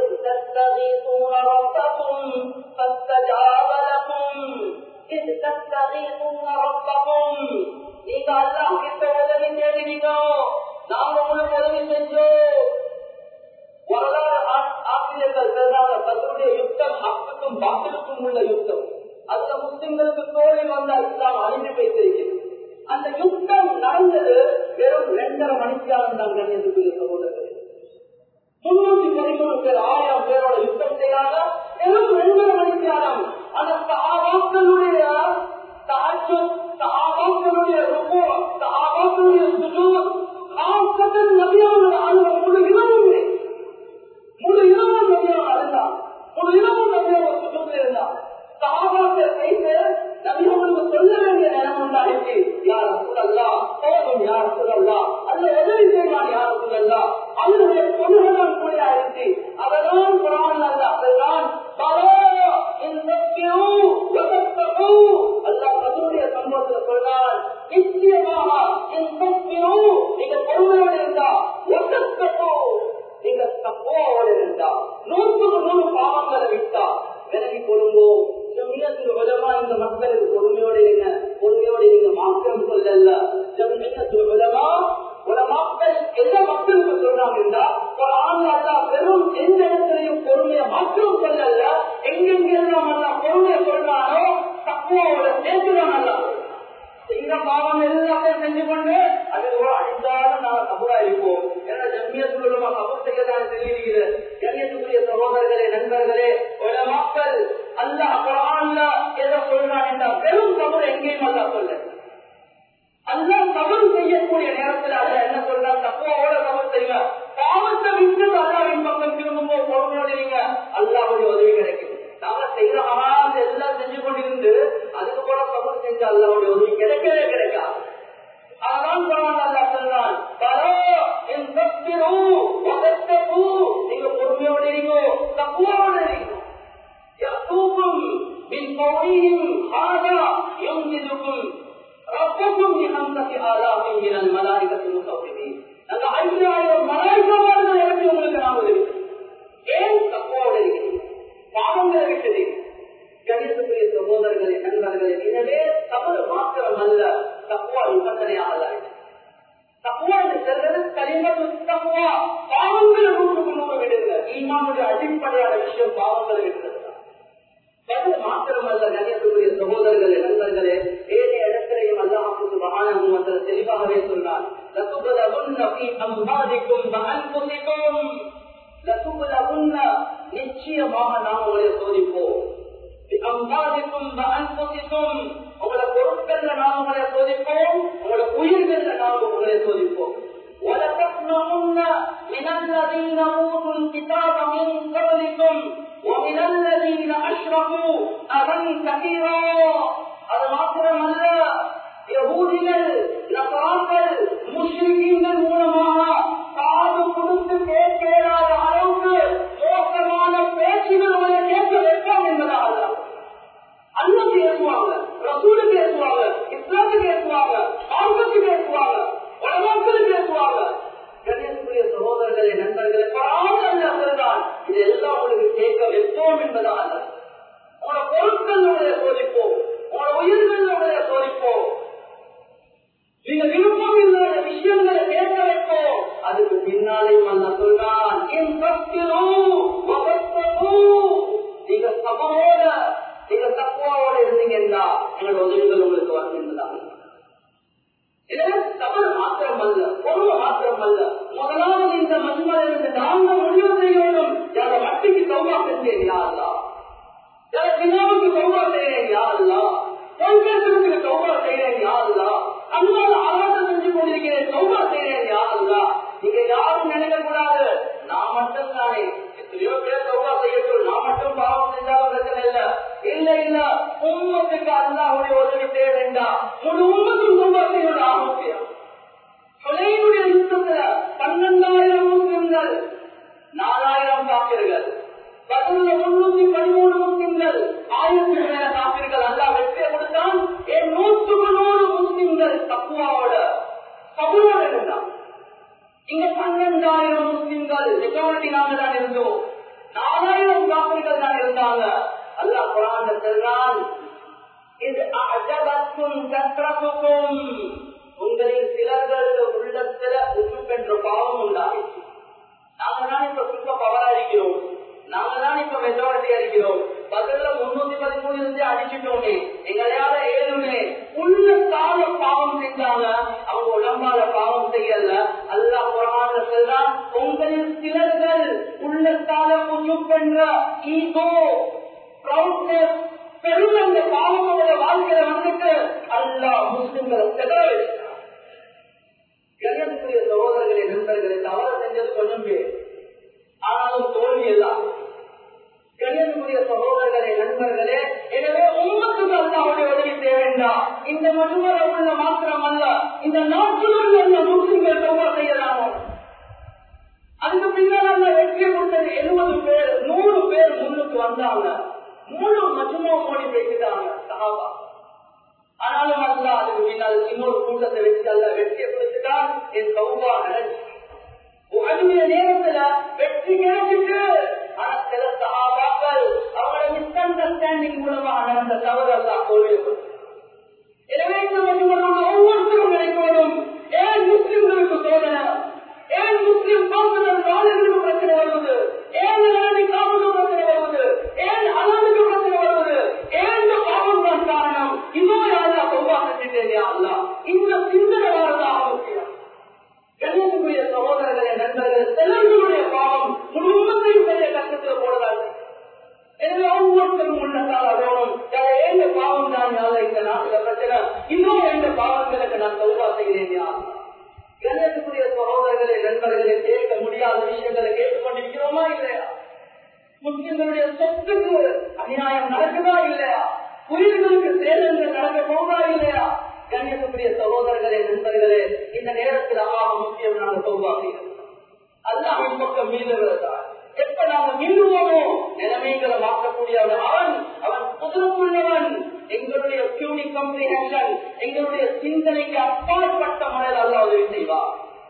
[SPEAKER 1] تستغيثون ربكم فاستجاب لكم إذ تستغيثون ربكم நீங்க அல்லாஹ் கிட்ட உதவி தேடினீங்க நாங்க உங்களுக்கு உதவி செஞ்சோம் வரலாறு ஆசிரியர்கள் சொல்றாங்க தன்னுடைய யுத்தம் ஹக்குக்கும் பாத்திலுக்கும் உள்ள யுத்தம் அதுல முஸ்லிம்களுக்கு தோல்வி வந்தால் இஸ்லாம் அழிந்து வைத்திருக்கிறது அந்த யுத்தம் நடந்தது வெறும் ரெண்டரை மணிக்காலம் தான் கண்ணியத்துக்குரிய சகோதரர்கள் முன்னூத்தி பதிமூணு பேர் ஆயிரம் பேரோட யுத்தம் செய்யாத வெறும் ரெண்டரை மணிக்காலம் அந்த சகாபாக்களுடைய தாஜு சகாபாக்களுடைய ருபோ சகாபாக்களுடைய சுஜூத் ஆசத்தில் நபியாவுடைய ஆளுநர் முழு இரவுமே முழு இரவும் நபியாவை அழுந்தான் முழு இரவும் நபியாவை சுஜூத்தில் இருந்தான் சகாபாக்கள் கைத்து நபியவங்களுக்கு சொல்ல வேண்டிய நேரம் உண்டாயிற்று யார் சொல்லல்லா போதும் யார் சொல்லல்லா அல்ல உதவி செய்வான் யார் சொல்லல்லா அதனுடைய பொருள்களும் கூட ஆயிடுச்சு அதெல்லாம் குரான் அல்ல அதெல்லாம் சம்பவத்தில் சொல்றான் நிச்சயமாக நீங்க பொறுமையோடு இருந்தா ஒட்டத்தப்போ நீங்க தப்போடு இருந்தா நூற்றுக்கு நூறு பாவங்களை விட்டா விலகி கொள்ளுங்கோ ஜம்மியத்தில் உலமா இந்த மக்களுக்கு பொறுமையோடு இருங்க பொறுமையோடு நீங்க மாற்றம் சொல்லல ஜம்மியத்தில் உலமா உலமாக்கள் எந்த மக்களுக்கு சொல்றாங்க என்றா ஒரு ஆண் அல்லா வெறும் எந்த இடத்துலையும் பொறுமையை மாற்றம் சொல்லல எங்கெங்கெல்லாம் அல்லா பொறுமையை சொல்றானோ தப்புவோட சேர்த்துதான் நல்லா செய்த பாவம் எல்லாமே செஞ்சு கொண்டு அது ஒரு அழிந்தாலும் நாங்கள் தப்புரா இருப்போம் ஏன்னா ஜம்மியத்தில் உள்ள தப்பு செய்யதான் தெரியுது கண்ணியத்துக்குரிய சகோதரர்களே நண்பர்களே மக்கள் அல்ல குரான்ல எதை சொல்றான் என்றால் பெரும் தவறு எங்கேயும் அல்ல சொல்ல அல்ல தவறு செய்யக்கூடிய நேரத்தில் அல்ல என்ன சொல்றான் தப்புவோட தவறு செய்யுங்க பாவத்தை விட்டு அல்லாவின் பக்கம் திரும்பும்போது பொறுமையோடுவீங்க அல்லாவுடைய உதவி கிடைக்கும் நாம செய்யற அறாது எல்லாம் செஞ்சு கொண்டிருந்து அதுக்கு கூட தவறு செஞ்ச அல்லாவுடைய உதவி கிடைக்கவே கிடைக்காது அதான் குரான் அல்லா சொல்றான் என் நீங்க பொறுமையோடு இருக்கோ தப்புவோடு இருக்கோ يأتوكم من قولهم هذا يمددكم ربكم بخمسة آلاف من الملائكة المصوفين அந்த ஐயாயிரம் மலாய்க்கவார்கள் எனக்கு உங்களுக்கு நான் உதவி ஏன் தப்போடு இருக்கிறீங்க பாவங்களை விட்டது கணிதத்துக்குரிய சகோதரர்களே நண்பர்களே எனவே தவறு மாத்திரம் அல்ல தப்புவா நிபந்தனையாக தப்புவா என்று சொல்றது கலிமத்து தப்புவா பாவங்களை நூற்றுக்கு நூறு விடுங்க ஈமானுடைய அடிப்படையான விஷயம் பாவங்களை விடுறது பதில் மாத்திரமல்ல கணியத்துக்குரிய சகோதரர்களே நண்பர்களே ஏழை இடத்திலையும் அல்லாஹுக்கு மகானம் தெளிவாகவே சொன்னார் நிச்சயமாக நாம் உங்களை சோதிப்போம் உங்களோட பொருட்கள்ல நாம் உங்களை சோதிப்போம் உங்களோட உயிர்கள்ல நாம் உங்களை சோதிப்போம் ولتسمعن من الذين اوتوا الكتاب من قبلكم ومن الذين اشركوا اذى كثيرا அது மாத்திரமல்ல யகூதிகள் நசாக்கள் முஸ்லிம்கள் மூலமாக காது கொடுத்து கேட்கிறாத அளவுக்கு மோசமான பேச்சுகள் உங்களை கேட்க வைப்போம் என்பதாக அல்ல பேசுவாங்க ரசூலு பேசுவாங்க இஸ்லாத்து பேசுவாங்க ஆண்களுக்கு பேசுவாங்க உலகத்தில் பேசுவாங்க கணேசனுடைய சகோதரர்களே நண்பர்களே சொல்றான் இது எல்லாம் உங்களுக்கு கேட்க வைப்போம் என்பதாக உங்களோட பொருட்களுடைய சோதிப்போம் உதவிகள் உங்களுக்கு வருகின்றதாக எனவே தவறு மாத்திரம் அல்ல பொருள் மாத்திரம் அல்ல முதலாவது இந்த மண்மலையிலிருந்து நாங்கள் முடிவு செய்யணும் யார வட்டிக்கு சௌகா செஞ்சேன் யாருலா யார சினாவுக்கு சௌகா செய்யறேன் யாருலா பொன்பேசுக்கு சௌகா செய்யறேன் யாருலா அண்ணால ஆராட்டம் செஞ்சு கொண்டிருக்கிறேன் சௌகா செய்யறேன் யாருலா நீங்க யாரும் நினைக்க கூடாது நான் மட்டும் தானே எத்தனையோ பேர் சௌகா செய்யட்டும் நான் மட்டும் பாவம் செஞ்சாலும் பிரச்சனை இல்ல இல்ல இல்ல உண்மத்துக்கு அல்லாவுடைய உதவி தேவைண்டா முழு உண்மத்தும் சௌகா செய்யணும் ஆரோக்கியம் கொலையினுடைய யுத்தத்துல பன்னெண்டாயிரம் முஸ்லிம்கள் நாலாயிரம் காப்பீர்கள் பதினொன்று முன்னூத்தி பதிமூணு முஸ்லிம்கள் ஆயிரத்தி மேல காப்பீர்கள் அல்லா வெற்றியை கொடுத்தான் என் நூற்றுக்கு நூறு முஸ்லிம்கள் தப்புவாவோட சபுரோட இருந்தான் இங்க பன்னெண்டாயிரம் முஸ்லிம்கள் மெஜாரிட்டி நாங்க தான் இருந்தோம் நாலாயிரம் காப்பீர்கள் தான் இருந்தாங்க அல்லா குரான் செல்றான் இது அஜபத்தும் கற்றத்துக்கும் உங்களின் சிலர்களுக்கு உள்ளத்துல உப்பு என்ற பாவம் உண்டாகிச்சு நாங்க தான் இப்ப சூப்பர் பவரா இருக்கிறோம் நாங்க தான் இப்ப மெஜாரிட்டி அடிக்கிறோம் பதில முன்னூத்தி பதிமூணு இருந்து அடிச்சுட்டோமே எங்களையால ஏழுமே உள்ள கால பாவம் செஞ்சாங்க அவங்க உடம்பால பாவம் செய்யல அல்லா குரான் செல்றான் உங்களின் சிலர்கள் உள்ளத்தால முன்னுப்பென்ற ஈகோ ப்ரௌட்னஸ் பெரும் அந்த பாவம் அவங்கள வாழ்க்கையில வந்துட்டு அல்லா முஸ்லிம்களை செதற வச்சுட்டான் கண்ணியத்துக்குரிய சகோதரர்களை நண்பர்களை தவறு செஞ்சது கொஞ்சம் பேர் ஆனாலும் தோல்வி எல்லாம் கண்ணியத்துக்குரிய சகோதரர்களே நண்பர்களே எனவே உண்மத்துக்கு அல்லாவுடைய உதவி தேவைண்டா இந்த மதுமர உள்ள மாத்திரம் அல்ல இந்த நாட்டில் உள்ள முஸ்லிம்கள் சௌகா செய்யலாமோ அதுக்கு பின்னால் அந்த வெற்றி கொடுத்தது எழுபது பேர் நூறு பேர் முன்னுக்கு வந்தாங்க மூணு மஜுமோ மோடி பேசிட்டாங்க சகாபா ஆனாலும் அல்ல அதுக்கு பின்னால் இன்னொரு கூட்டத்தை வச்சு அல்ல வெற்றியை கொடுத்துட்டான் என் சௌபா நடந்து அழுகிற நேரத்துல வெற்றி கிடைச்சிட்டு ஆனா சில சகாபாக்கள் அவங்களோட மிஸ் அண்டர்ஸ்டாண்டிங் மூலமா நடந்த தவறு எல்லாம் தோல்வியை எனவே இந்த மட்டுமல்ல ஒவ்வொருத்தரும் நினைக்கணும் ஏன் முஸ்லிம்களுக்கு சோதனை ஏன் முஸ்லிம் காப்பதற்கு ஆளுகளுக்கு பிரச்சனை வருவது ஏன் நிலைமை காப்பதுக்கு பிரச்சனை வருவது ஏன் அலாமுக்கு பிரச்சனை வருவது ஏன் இந்த பாவம் தான் காரணம் இன்னும் யாரா சொல்வா செஞ்சுட்டேன் அல்ல இந்த சிந்தனை வரதாக முக்கியம் கண்ணியத்துக்குரிய சகோதரர்களே நண்பர்கள் சிலர்களுடைய பாவம் குடும்பத்தையும் பெரிய கஷ்டத்தில் போடுறாங்க எனவே ஒவ்வொருத்தரும் உள்ளத்தால் அடணும் எந்த பாவம் தான் யார இந்த நாட்டுல பிரச்சனை இன்னும் எந்த பாவங்களுக்கு நான் சொல்வா செய்கிறேன் யார் கண்ணியத்துக்குரிய சகோதரர்களே நண்பர்களை கேட்க முடியாத விஷயங்களை கேட்டுக்கொண்டிருக்கிறோமா இல்லையா முஸ்லிம்களுடைய சொத்துக்கு அநியாயம் நடக்குதா இல்லையா உயிர்களுக்கு சேதங்கள் நடக்க போதா இல்லையா கண்ணியத்துக்குரிய சகோதரர்களே நண்பர்களே இந்த நேரத்தில் ஆக முக்கியம் நாங்கள் சொல்வாங்க அல்லாஹின் பக்கம் மீளுவதா எப்ப நாங்க மீளுவோமோ நிலைமைகளை மாற்றக்கூடியவன் அவன் அவன் புதுப்புள்ளவன் எங்களுடைய கியூனி கம்ப்ரிஹென்ஷன் எங்களுடைய சிந்தனைக்கு அப்பாற்பட்ட முறையில் அல்ல உதவி செய்வார்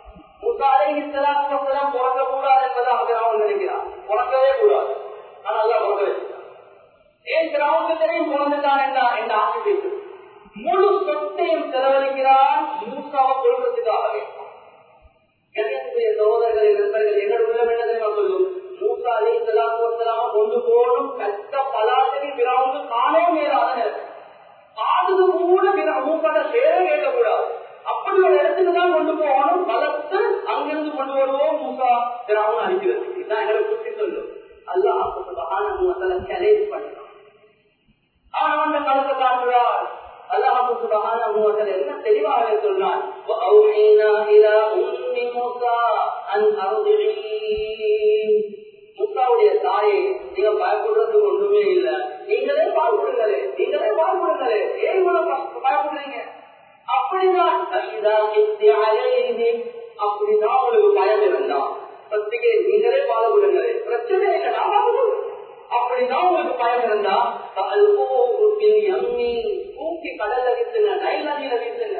[SPEAKER 1] பிறக்க கூடாது என்பதாக அவன் நினைக்கிறான் பிறக்கவே கூடாது ஆனா அல்ல பிறக்க வச்சுக்கிறான் ஏன் கிராமத்து தெரியும் பிறந்துட்டான் என்றா என்ற ஆசை பேசு முழு சொத்தையும் செலவழிக்கிறான் மூசாவை கொள்வதற்காகவே கணேசனுடைய சகோதரர்களை நண்பர்கள் என்னோட உள்ளம் என்ன தெரியுமா சொல்லும் மூசா அலி சலாத்துவலாம கொண்டு போகணும் கஷ்ட பலாசரி பிறகு காணவும் நேராத நேரம் காதுக்கு கூட மூசாட சேர கேட்கக்கூடாது அப்படி ஒரு இடத்துக்கு தான் கொண்டு போகணும் பலத்து அங்கிருந்து கொண்டு வருவோம் மூசா பிறகு அடிக்கிறது இதுதான் எங்களுக்கு சுற்றி சொல்லும் அல்லாஹ் சேலஞ்ச் பண்ணலாம் அவன் அந்த கலத்தை காட்டுறார் அல்லாஹ் சுபஹானஹு வ தஆலா என்ன தெளிவாக சொல்றான் வஅௌஹீனா இலா உம்மி மூஸா அன் அர்திஇ மூஸாவுடைய தாயை நீங்க பயப்படுறதுக்கு ஒன்றுமே இல்ல நீங்களே பால் கொடுங்களே நீங்களே பால் கொடுங்களே ஏன் இவ்வளவு பயப்படுறீங்க அப்படிதான் இதா கித்தி அலைஹி அப்படிதான் உங்களுக்கு பயம் இருந்தா பத்திரிகை நீங்களே பால் கொடுங்களே பிரச்சனை இல்லை நான் பால் அப்படிதான் உங்களுக்கு பயம் இருந்தா எம்மி ஊக்கி கடல்ல வீசுங்க நைல் நதியில வீசுங்க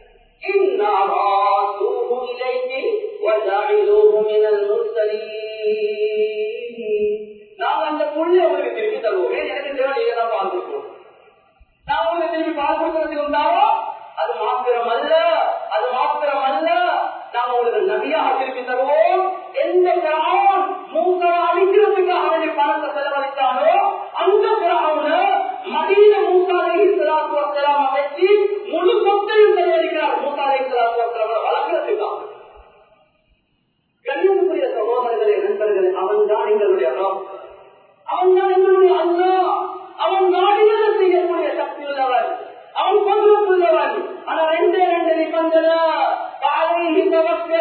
[SPEAKER 1] நாங்க அந்த புள்ளி உங்களுக்கு திருப்பி தருவோம் எனக்கு தேவை நீங்க தான் பால் கொடுக்கணும் நான் உங்களுக்கு திருப்பி பால் கொடுக்கறதுக்கு இருந்தாவோ அது மாத்திரம் அல்ல அது மாத்திரம் அல்ல நாங்க உங்களுக்கு நபியாக திருப்பி தருவோம் எந்த கிராமம் மூசா அழிக்கிறதுக்காக வேண்டிய பணத்தை செலவழித்தாலோ அந்த கிராமம் மதீன மூசாலை அவர்கள் மூசாலை வளர்க்கிறதுக்காக கண்ணியத்துக்குரிய சகோதரர்களே நண்பர்களே அவன் தான் எங்களுடைய ரப் அவன் தான் எங்களுடைய அல்லா அவன் நாடியதை செய்யக்கூடிய சக்தி உள்ளவன் அவன் கொள்வதுள்ளவன் ஆனா ரெண்டே ரெண்டு நிபந்தனை காலையில் இந்த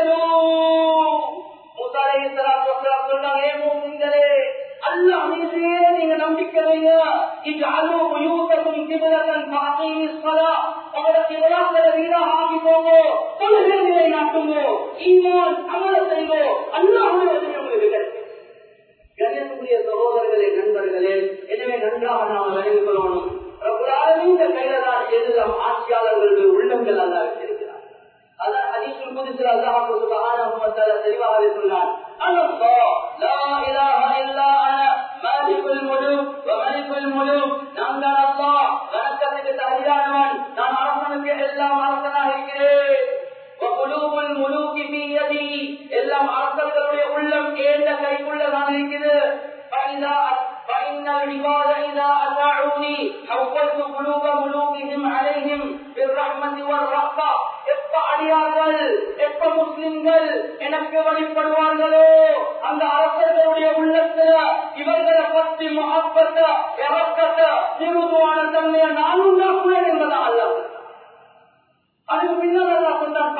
[SPEAKER 1] அல்லாஹ் மீதே நீங்க நம்பிக்கை வைங்க இஜ்அலூ புயூதக்கும் கிப்லத்தன் ஃபஅகீமிஸ் ஸலாத் அவர கிப்லாக்களை வீணாக ஆக்கிக்கோங்க தொழுகை நிலைநாட்டுங்க ஈமான் அமல செய்வோ அல்லாஹ்வுடைய உதவி உங்களுக்கு கிடைக்கும் கண்ணியத்துக்குரிய சகோதரர்களே நண்பர்களே எனவே நன்றாக நாம் விளங்கிக் கொள்ளணும் இந்த கையில தான் எல்லாம் ஆட்சியாளர்களுடைய உள்ளங்கள் அல்ல வச்சிருக்கிறார் அதான் ஹதீஸுல் குத்ஸில் அல்லாஹ் சுப்ஹானஹு வ தஆலா தெளிவாக சொன்னார் அல்லாஹ் லா இலாஹ இல்லா அன மாலிகுல் முலூக் வ மலிகுல் முலூக் நான் தான் அல்லாஹ் வணக்கத்துக்கு தகுதியானவன் நான் அரசனுக்கு எல்லாம் அரசனாக இருக்கிறேன் وقلوب الملوك في يدي எல்லாம் அரசர்களுடைய உள்ளம் ஏந்த கைக்குள்ளதான் இருக்குது فإذا فإن العباد إذا أطاعوني حولت قلوب ملوكهم عليهم بالرحمة والرأفة எப்ப அடியார்கள் எப்ப முஸ்லிம்கள் எனக்கு வழிபடுவார்களோ அந்த அரசர்களுடைய உள்ளத்துல இவர்களை பற்றி மகப்பத்த இறக்கத்த திருதுவான தன்மையை நான் உண்டாக்குவேன் என்பதா அல்ல அதுக்கு பின்னால்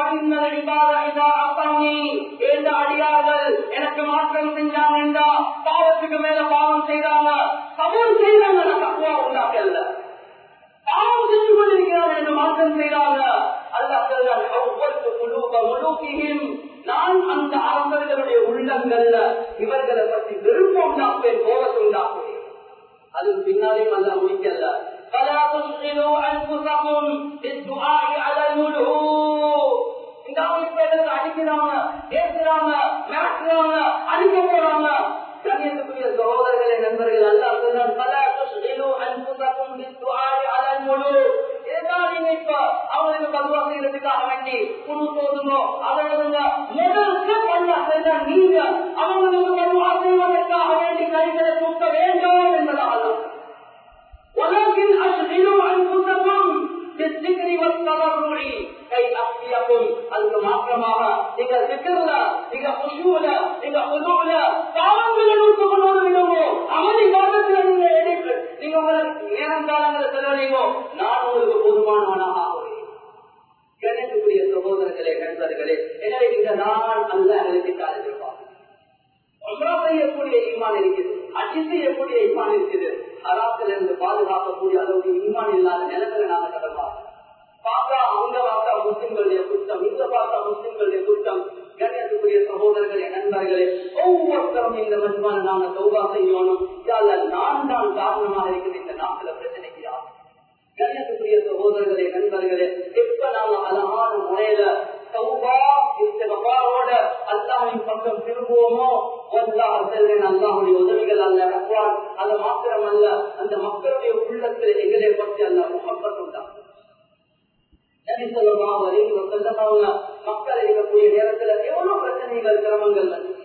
[SPEAKER 1] அடியார்கள் எனக்கு மாற்றம் செஞ்சாங்க பாவத்துக்கு மேல பாவம் செய்தாங்க தவறு செய்தாங்க தக்குவா உண்டாக்கல பாவம் செஞ்சு கொண்டிருக்கிறாங்க என்று மாற்றம் செய்தாங்க நான் அந்த அரசர்களுடைய உள்ளங்கள்ல இவர்களை பற்றி விருப்பம் உண்டாக்குவேன் கோபத்தை உண்டாக்குவேன் அதுக்கு பின்னாலேயும் அல்ல முடிக்கல فلا تشغلوا انفسكم بالدعاء على الملوك இந்த அமைப்பு அடிக்கிறாங்க ஏசுறாங்க மிரட்டுறாங்க அடிக்க போறாங்க கண்ணியத்துக்குரிய சகோதரர்களே நண்பர்கள் அல்லா சொல்றான் பல துஷ்கிலு அன்புசக்கும் بالدعاء على الملوك இதுதான் நீங்க இப்ப அவங்களுக்கு பதுவா செய்யறதுக்காக வேண்டி குழு போதுமோ அதை விடுங்க முதல் ஸ்டெப் அல்ல செஞ்சா நீங்க அவங்களுக்கு பதுவா செய்வதற்காக வேண்டி கைகளை தூக்க வேண்டும் என்பதாக ولكن أشغلوا أنفسكم بالذكر والتضرع كي أحييكم அதுக்கு மாற்றமாக நீங்க சிக்கர்ல நீங்க குஷூல நீங்க குதுல பாவங்களை நோக்கு கொண்டு விடுவோ அவனை காலத்துல நீங்க எடுப்பு நீங்க உங்களுக்கு நேரம் காலங்களை செலவழிங்கோ நான் உங்களுக்கு போதுமானவனாக ஆகுவேன் கணக்குரிய சகோதரர்களே நண்பர்களே எனவே இந்த நான் அல்ல எங்களுக்கு காலத்திருப்பாங்க செய்யக்கூடிய ஈமான் இருக்குது அஜி செய்யக்கூடிய ஈமான் இருக்குது ஹராத்தில் இருந்து பாதுகாக்கக்கூடிய அளவுக்கு ஈமான் இல்லாத நிலங்களை நாம கடப்பா பார்த்தா அவங்க பார்த்தா முஸ்லிம்களுடைய குற்றம் இங்க பார்த்தா முஸ்லிம்களுடைய குற்றம் கண்ணியத்துக்குரிய சகோதரர்களே நண்பர்களே ஒவ்வொருத்தரும் இந்த மஜ்மான நாம சௌபா செய்யணும் நான் தான் காரணமாக இருக்குது இந்த நாட்டுல பிரச்சனைக்கு யார் கண்ணியத்துக்குரிய சகோதரர்களே நண்பர்களே எப்ப நாம அழகான முறையில சௌபா இஸ்திகபாரோட அல்லாஹின் பக்கம் திரும்புவோமோ அல்லாஹ் செல்வேன் அல்லாஹுடைய உதவிகள் அல்ல ரஹ்வான் அது மாத்திரம் அல்ல அந்த மக்களுடைய உள்ளத்தில் எங்களை பற்றி அல்ல முகப்பத் உண்டாகும் மக்கள் இருக்கக்கூடிய நேரத்துல எவ்வளவு பிரச்சனைகள் சிரமங்கள் வந்துச்சு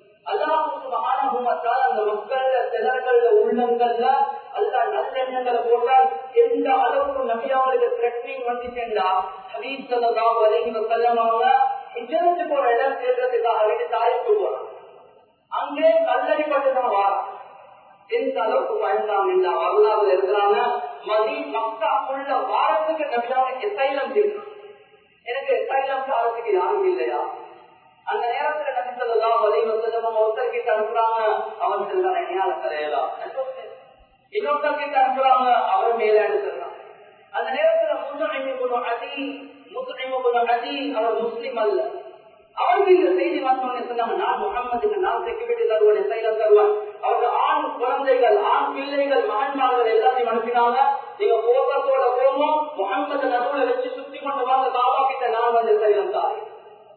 [SPEAKER 1] அந்த மக்கள் சிலர்கள்ல உள்ளங்கள்ல அல்ல நல்லெண்ணங்களை போட்டால் எந்த அளவுக்கு நபியாவுடைய த்ரெட்னிங் வந்துச்சுண்டா ஹபீப் சல்லா வலைங்க செல்லமாவங்க இஜனத்துக்கு ஒரு இடம் சேர்றதுக்காக வேண்டி தாய்க்கு போறான் அங்கே கல்லடிப்பட்டு தான் வாரான் எந்த அளவுக்கு பயந்தாங்க இந்த வரலாறுல இருக்கிறாங்க மதி மக்காக்குள்ள வாரத்துக்கு நபியாவுக்கு எசைலம் தீர்க்கும் எனக்கு எசைலம் சாரத்துக்கு யாரும் இல்லையா அந்த நேரத்துல நபி சொல்லலாம் வலைவ செல்லமும் ஒருத்தர் கிட்ட அனுப்புறாங்க அவன் செல்றான் என்னால கரையலாம் இன்னொருத்தர் கிட்ட அனுப்புறாங்க அவர் மேல அனுப்புறாங்க அந்த நேரத்துல முஸ்லிம் அதி முஸ்லிம் அதி அவர் முஸ்லிம் அல்ல அவருக்கு இந்த செய்தி வந்தவங்க சொன்னாங்க நான் முகமதுக்கு நான் செக்யூரிட்டி தருவேன் சைலம் தருவேன் அவருக்கு ஆண் குழந்தைகள் ஆண் பிள்ளைகள் மகன்மார்கள் எல்லாத்தையும் அனுப்பினாங்க நீங்க கோபத்தோட போகணும் முகமது நடுவுல வச்சு சுத்தி கொண்டு வாங்க பாபா கிட்ட நான் வந்து சைலம் தாரேன்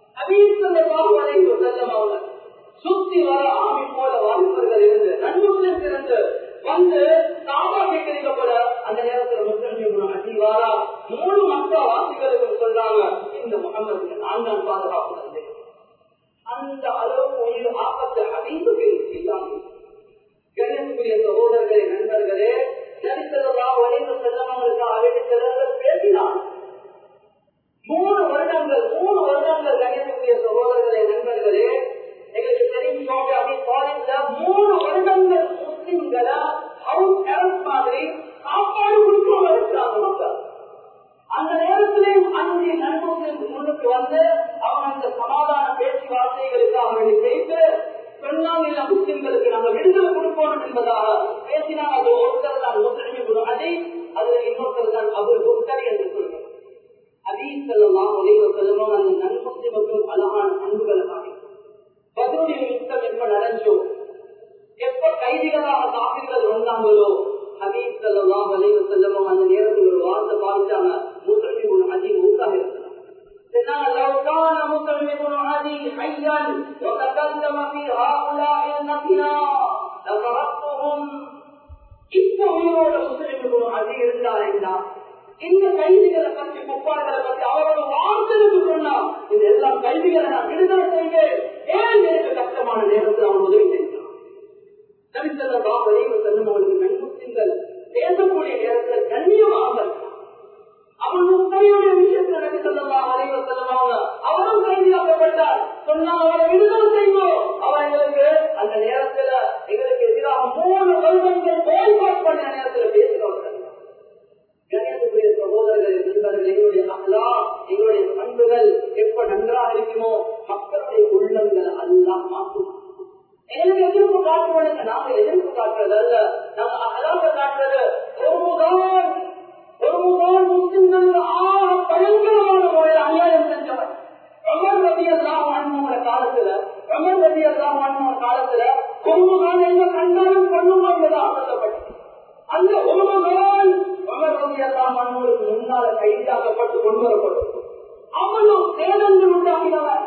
[SPEAKER 1] சுத்தி வர ஆமி போல வாலிபர்கள் இருந்து நன்முஸ்லிம் இருந்து வந்து சாபா கேட்கிறீங்க போல அந்த நேரத்துல முஸ்லிம் அடிவாரா மூணு மக்கள் வாசிகளுக்கு சொல்றாங்க இந்த முகமது நான் தான் பாதுகாப்பு தந்தேன் அந்த அளவுக்கு உயிர் ஆபத்து அறிவுகள் இல்லாமல் கணேசனுடைய சகோதரர்களே நண்பர்களே நடித்ததா வரைந்து செல்லவங்களுக்காக சிலர்கள் பேசினார் மூணு வருடம் வந்து அவங்க அந்த சமாதான பேச்சுவார்த்தைகளுக்காக வேண்டி கேட்டு சொன்னாங்க இல்ல முஸ்லிம்களுக்கு நாங்க விடுதலை கொடுப்போம் என்பதாக பேசினாங்க அது ஒருத்தர் தான் முஸ்லிம் அதை அதுல இன்னொருத்தர் தான் அவர் புத்தரி என்று சொல்றோம் அதீஸ் செல்லலாம் ஒரே செல்லலாம் அந்த நன்முஸ்லிமுக்கும் அழகான அன்புகளை காணும் பதிலுடைய யுத்தம் எப்ப நடந்தோ எப்ப கைதிகளாக காப்பீர்கள் வந்தாங்களோ ஹபீப் செல்லலாம் வலைவு செல்லவும் அந்த நேரத்தில் ஒரு வார்த்தை பாதிச்சாங்க முஸ்லிம் அதி மூக்காக இருக்கிறாங்க لو كان مسلم بن عدي حيا وتكلم في هؤلاء النبياء لضربتهم இப்ப உயிரோட முஸ்லிம் அதி இருந்தாருன்னா இந்த கைதிகளை பற்றி குப்பாடுகளை பற்றி அவரோட வார்த்தைக்கு சொன்னா இந்த எல்லா கைதிகளை நான் விடுதலை செய்வேன் ஏன் எனக்கு கஷ்டமான நேரத்தில் அவன் உதவி செய்தான் நபிசல்லா வரைவு செல்லும் அவளுக்கு நன்முஸ்லிம்கள் பேசக்கூடிய நேரத்தில் கண்ணியமாக அவன் முஸ்லிமுடைய விஷயத்தில் நபிசல்லா வரைவு செல்லுவாங்க அவரும் கைதியாக்கப்பட்டார் சொன்னா அவரை விடுதலை செய்வோம் அவர் எங்களுக்கு அந்த நேரத்துல எங்களுக்கு எதிராக மூணு வருடங்கள் போய்பாட் பண்ண நேரத்தில் பேசுகிறவர்கள் கணியத்துக்குரிய சகோதரர்கள் நண்பர்கள் எங்களுடைய அகலா எங்களுடைய பண்புகள் எப்ப நன்றாக இருக்குமோ மக்களுடைய உள்ளங்கள் எல்லாம் மாற்றும் எங்களுக்கு எதிர்ப்பு காட்டுவதற்கு நாங்க எதிர்ப்பு காட்டுறது அல்ல நாங்க அகலாக காட்டுறது ஒருமுதான் ஒருமுதான் முஸ்லிம்கள் ஆக பயங்கரமான முறையில் அநியாயம் செஞ்சவர் அமர் ரவி எல்லாம் வாழ்ந்தவங்கள காலத்துல அமர் ரவி எல்லாம் வாழ்ந்தவங்க காலத்துல ஒருமுதான் எங்க கண்டாலும் பண்ணுமா என்பதாக சொல்லப்பட்டது அந்த ஒருவன் அவர்களுக்கு முன்னால கைதாக்கப்பட்டு கொண்டு வரப்படும் அவனும் சேதங்கள் உண்டாகினவன்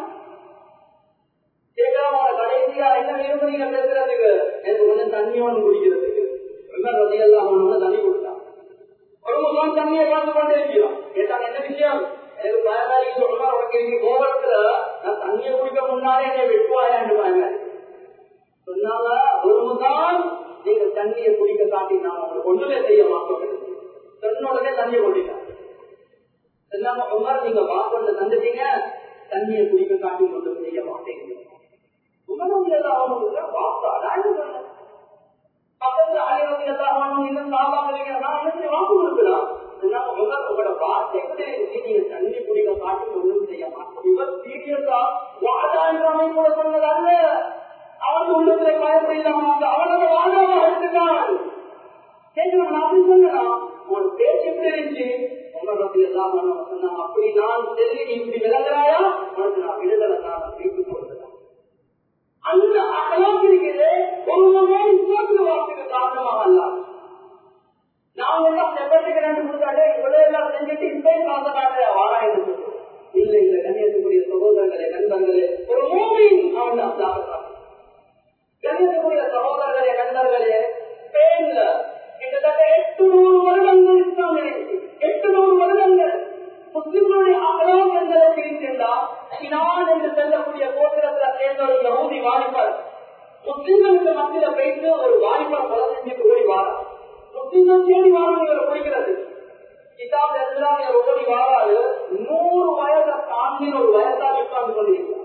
[SPEAKER 1] கடைசியா என்ன விரும்புறீங்க பேசுறதுக்கு எனக்கு கொஞ்சம் தண்ணியோடு குடிக்கிறதுக்கு அவனோட தண்ணி கொடுத்தான் ஒரு முகம் தண்ணியை பார்த்து கொண்டே இருக்கிறான் கேட்டாங்க என்ன விஷயம் எனக்கு பயனாளி சொல்றா உனக்கு இன்னைக்கு கோபத்துல நான் தண்ணியை குடிக்க முன்னாலே என்னை வெட்டுவாயா என்று பயனாளி சொன்னாங்க ஒரு முகம் நீங்க தண்ணியை குடிக்க காட்டி நான் உங்களுக்கு ஒண்ணுமே செய்ய மாட்டோம் சொன்ன உடனே தண்ணியை குடிக்கலாம் சொன்னாங்க உமர் நீங்க வாசல்ல தந்துட்டீங்க தண்ணியை குடிக்க காட்டி ஒன்றும் செய்ய மாட்டேங்க உமரம் எல்லாம் வாசா நான் சொன்னேன் பக்கத்துல ஆயிரத்தி எல்லாம் இன்னும் சாபாங்க நான் என்ன வாக்கு கொடுக்கலாம் உங்களோட வார்த்தைக்கு நீங்க தண்ணி குடிக்க காட்டி ஒன்றும் செய்ய மாட்டோம் இவர் சீரியஸா வாதா என்ற அமைப்போட சொன்னது அல்ல அவன் உள்ளத்துல பயப்படாம அவனோட வாழ்வாக எடுத்துட்டான் கேட்கணும் நான் அப்படி சொன்னா ஒரு பேச்சு எப்படி இருந்துச்சு உங்களை எல்லாம் சொன்னாங்க அப்படி நான் சொல்லி நீ இப்படி விளங்குறாயா உனக்கு நான் விடுதலை நான் வீட்டு கொடுத்தேன் அந்த அகலம் இருக்கிறது ஒரு மகன் இஸ்லாத்துக்கு வார்த்தைக்கு காரணமாக அல்ல நான் எல்லாம் செப்பட்டுக்கு ரெண்டு கொடுத்தாலே இவ்வளவு எல்லாம் செஞ்சுட்டு இப்பயும் காசை காட்டுற வாழா என்று சொல்லுவோம் இல்ல இல்ல கண்ணியத்துக்குரிய சகோதரர்களே நண்பர்களே ஒரு மூவின் அவன் தான் கணிதக்கூடிய சகோதரர்களே நண்பர்களே ஸ்பெயின்ல கிட்டத்தட்ட எட்டு நூறு வருடங்கள் இஸ்லாம் நினைச்சு எட்டு நூறு வருடங்கள் முஸ்லிம்களுடைய அகலம் எந்த அளவுக்கு இருக்கின்றா இனான் என்று செல்லக்கூடிய கோத்திரத்தில் சேர்ந்த ஒரு யகுதி வாலிபர் முஸ்லிம்களுக்கு மத்தியில போயிட்டு ஒரு வாலிபர் கொலை செஞ்சுட்டு ஓடி வாரா முஸ்லிம்கள் தேடி வாரவங்களை பிடிக்கிறது கிதாப் எல்லாம் ஓடி வாராது நூறு வயதை தாண்டின ஒரு வயசாக உட்கார்ந்து கொண்டிருக்கிறார்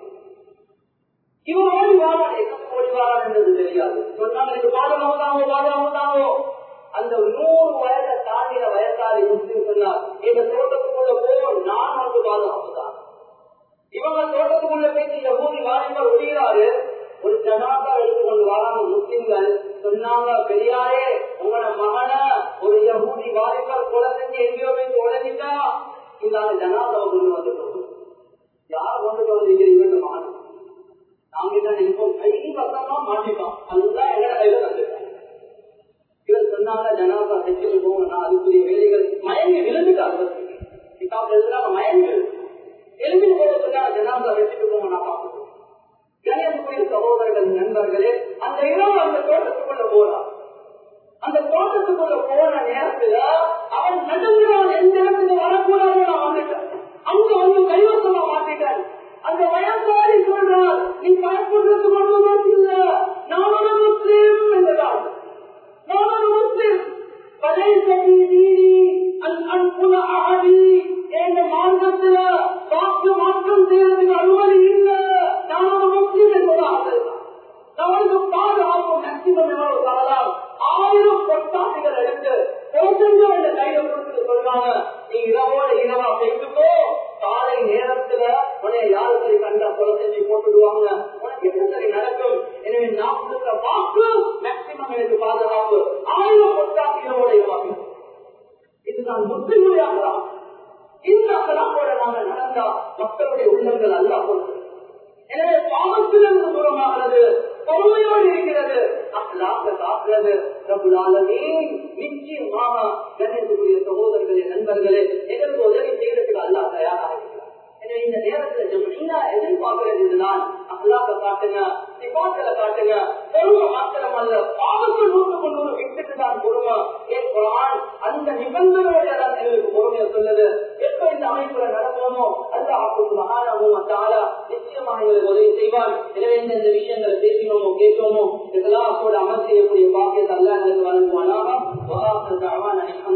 [SPEAKER 1] இவன் ஓடி வாரான் எங்க ஓடி வாரான் என்றது தெரியாது சொன்னாங்க எனக்கு பாடமாவதாவோ பாடமாவதாவோ அந்த நூறு வயதை தாண்டின வயசாளி முஸ்லிம் சொன்னார் இந்த தோட்டத்துக்குள்ள போவோம் நான் வந்து பாதுகாப்புதான் இவங்க தோட்டத்துக்குள்ள போயிட்டு இந்த ஊதி வாரிகள் ஒடிகிறாரு ஒரு ஜனாதா எடுத்துக்கொண்டு வராங்க முஸ்லிம்கள் சொன்னாங்க பெரியாரே உங்களோட மகன ஒரு யகூதி வாரிகள் கொலை செஞ்சு எங்கேயோ போய் உடனிட்டா இந்த ஜனாதாவை கொண்டு வந்துட்டோம் யார் கொண்டு வந்து மகன் நாங்க என்ன நினைப்போம் கை பக்கமா மாட்டிட்டோம் அதுதான் எங்கட கையில தந்துட்டாங்க இவர் சொன்னாங்க ஜனாதா செஞ்சு போங்க நான் அதுக்குரிய வேலைகள் மயங்கி விழுந்துட்டாங்க கிதாப் எழுதுறாங்க மயங்கி எழுதி போக சொன்னாங்க ஜனாதா வச்சுட்டு போங்க நான் பார்க்கணும் கணேசக்குரிய சகோதரர்கள் நண்பர்களே அந்த இரவு அந்த தோட்டத்துக்குள்ள போறான் அந்த தோட்டத்துக்குள்ள போன நேரத்துல அவன் நடுங்கிறான் எந்த இடத்துக்கு வரக்கூடாது நான் வந்துட்டேன் அங்க வந்து கைவசமா மாட்டிட்டான் அந்த வயசாரி சொல்றார் நீ பயப்படுறது மட்டும் இல்ல நான் ஒரு முஸ்லீம் என்றார் நான் ஒரு முஸ்லீம் பழைய நீதி அன்புல ஆடி எங்க மார்க்கத்துல வாக்கு மாற்றம் செய்யறதுக்கு அனுமதி இல்ல நான் ஒரு முஸ்லீம் என்பதாக நம்மளுக்கு பாதுகாப்பு மேக்சிமம் எவ்வளவு தரலாம் ஆயிரம் பொட்டாசிகள் எடுத்து போட்டுங்க இந்த கையில கொடுத்து சொல்றாங்க நீ இரவோட இரவா பேசுக்கோ காலை நேரத்துல சொல்கிறான் முற்றுமுறையாகலாம் இந்த அகலாவோட நாங்க நடந்தா மக்களுடைய உள்ளங்கள் அல்லா போகிறது எனவே பாவத்திலிருந்து தூரமாகிறது பொறுமையோடு இருக்கிறது அகலாக காக்கிறது பிரபுலாலமே நிச்சயமாக கணேசக்கூடிய சகோதரர்களே நண்பர்களே எங்களுக்கு உதவி செய்யறதுக்கு அல்லா தயாராக இருக்கிறார் எனவே இந்த நேரத்துல ஜமீனா எதிர்பார்க்கிறது இதுதான் அகலாக காட்டுங்க சிபாக்களை காட்டுங்க பொறுமை மாத்திரம் அல்ல பாவத்தில் நூற்று கொண்டு விட்டுட்டு தான் பொறுமை ஏன் குரான் அந்த நிபந்தனையோட தான் எங்களுக்கு பொறுமையை சொல்லுது எப்ப இந்த அமைப்புல நடக்கணுமோ அல்ல அப்போது மகாராமும் தாலா நிச்சயமாக எங்களுக்கு உதவி செய்வார் எனவே இந்த இந்த விஷயங்களை பேசினோமோ கேட்டோமோ இதெல்லாம் அமர் செய்யக்கூடிய பாக்கியத்தை அல்ல எங்களுக்கு வழங்குவானாக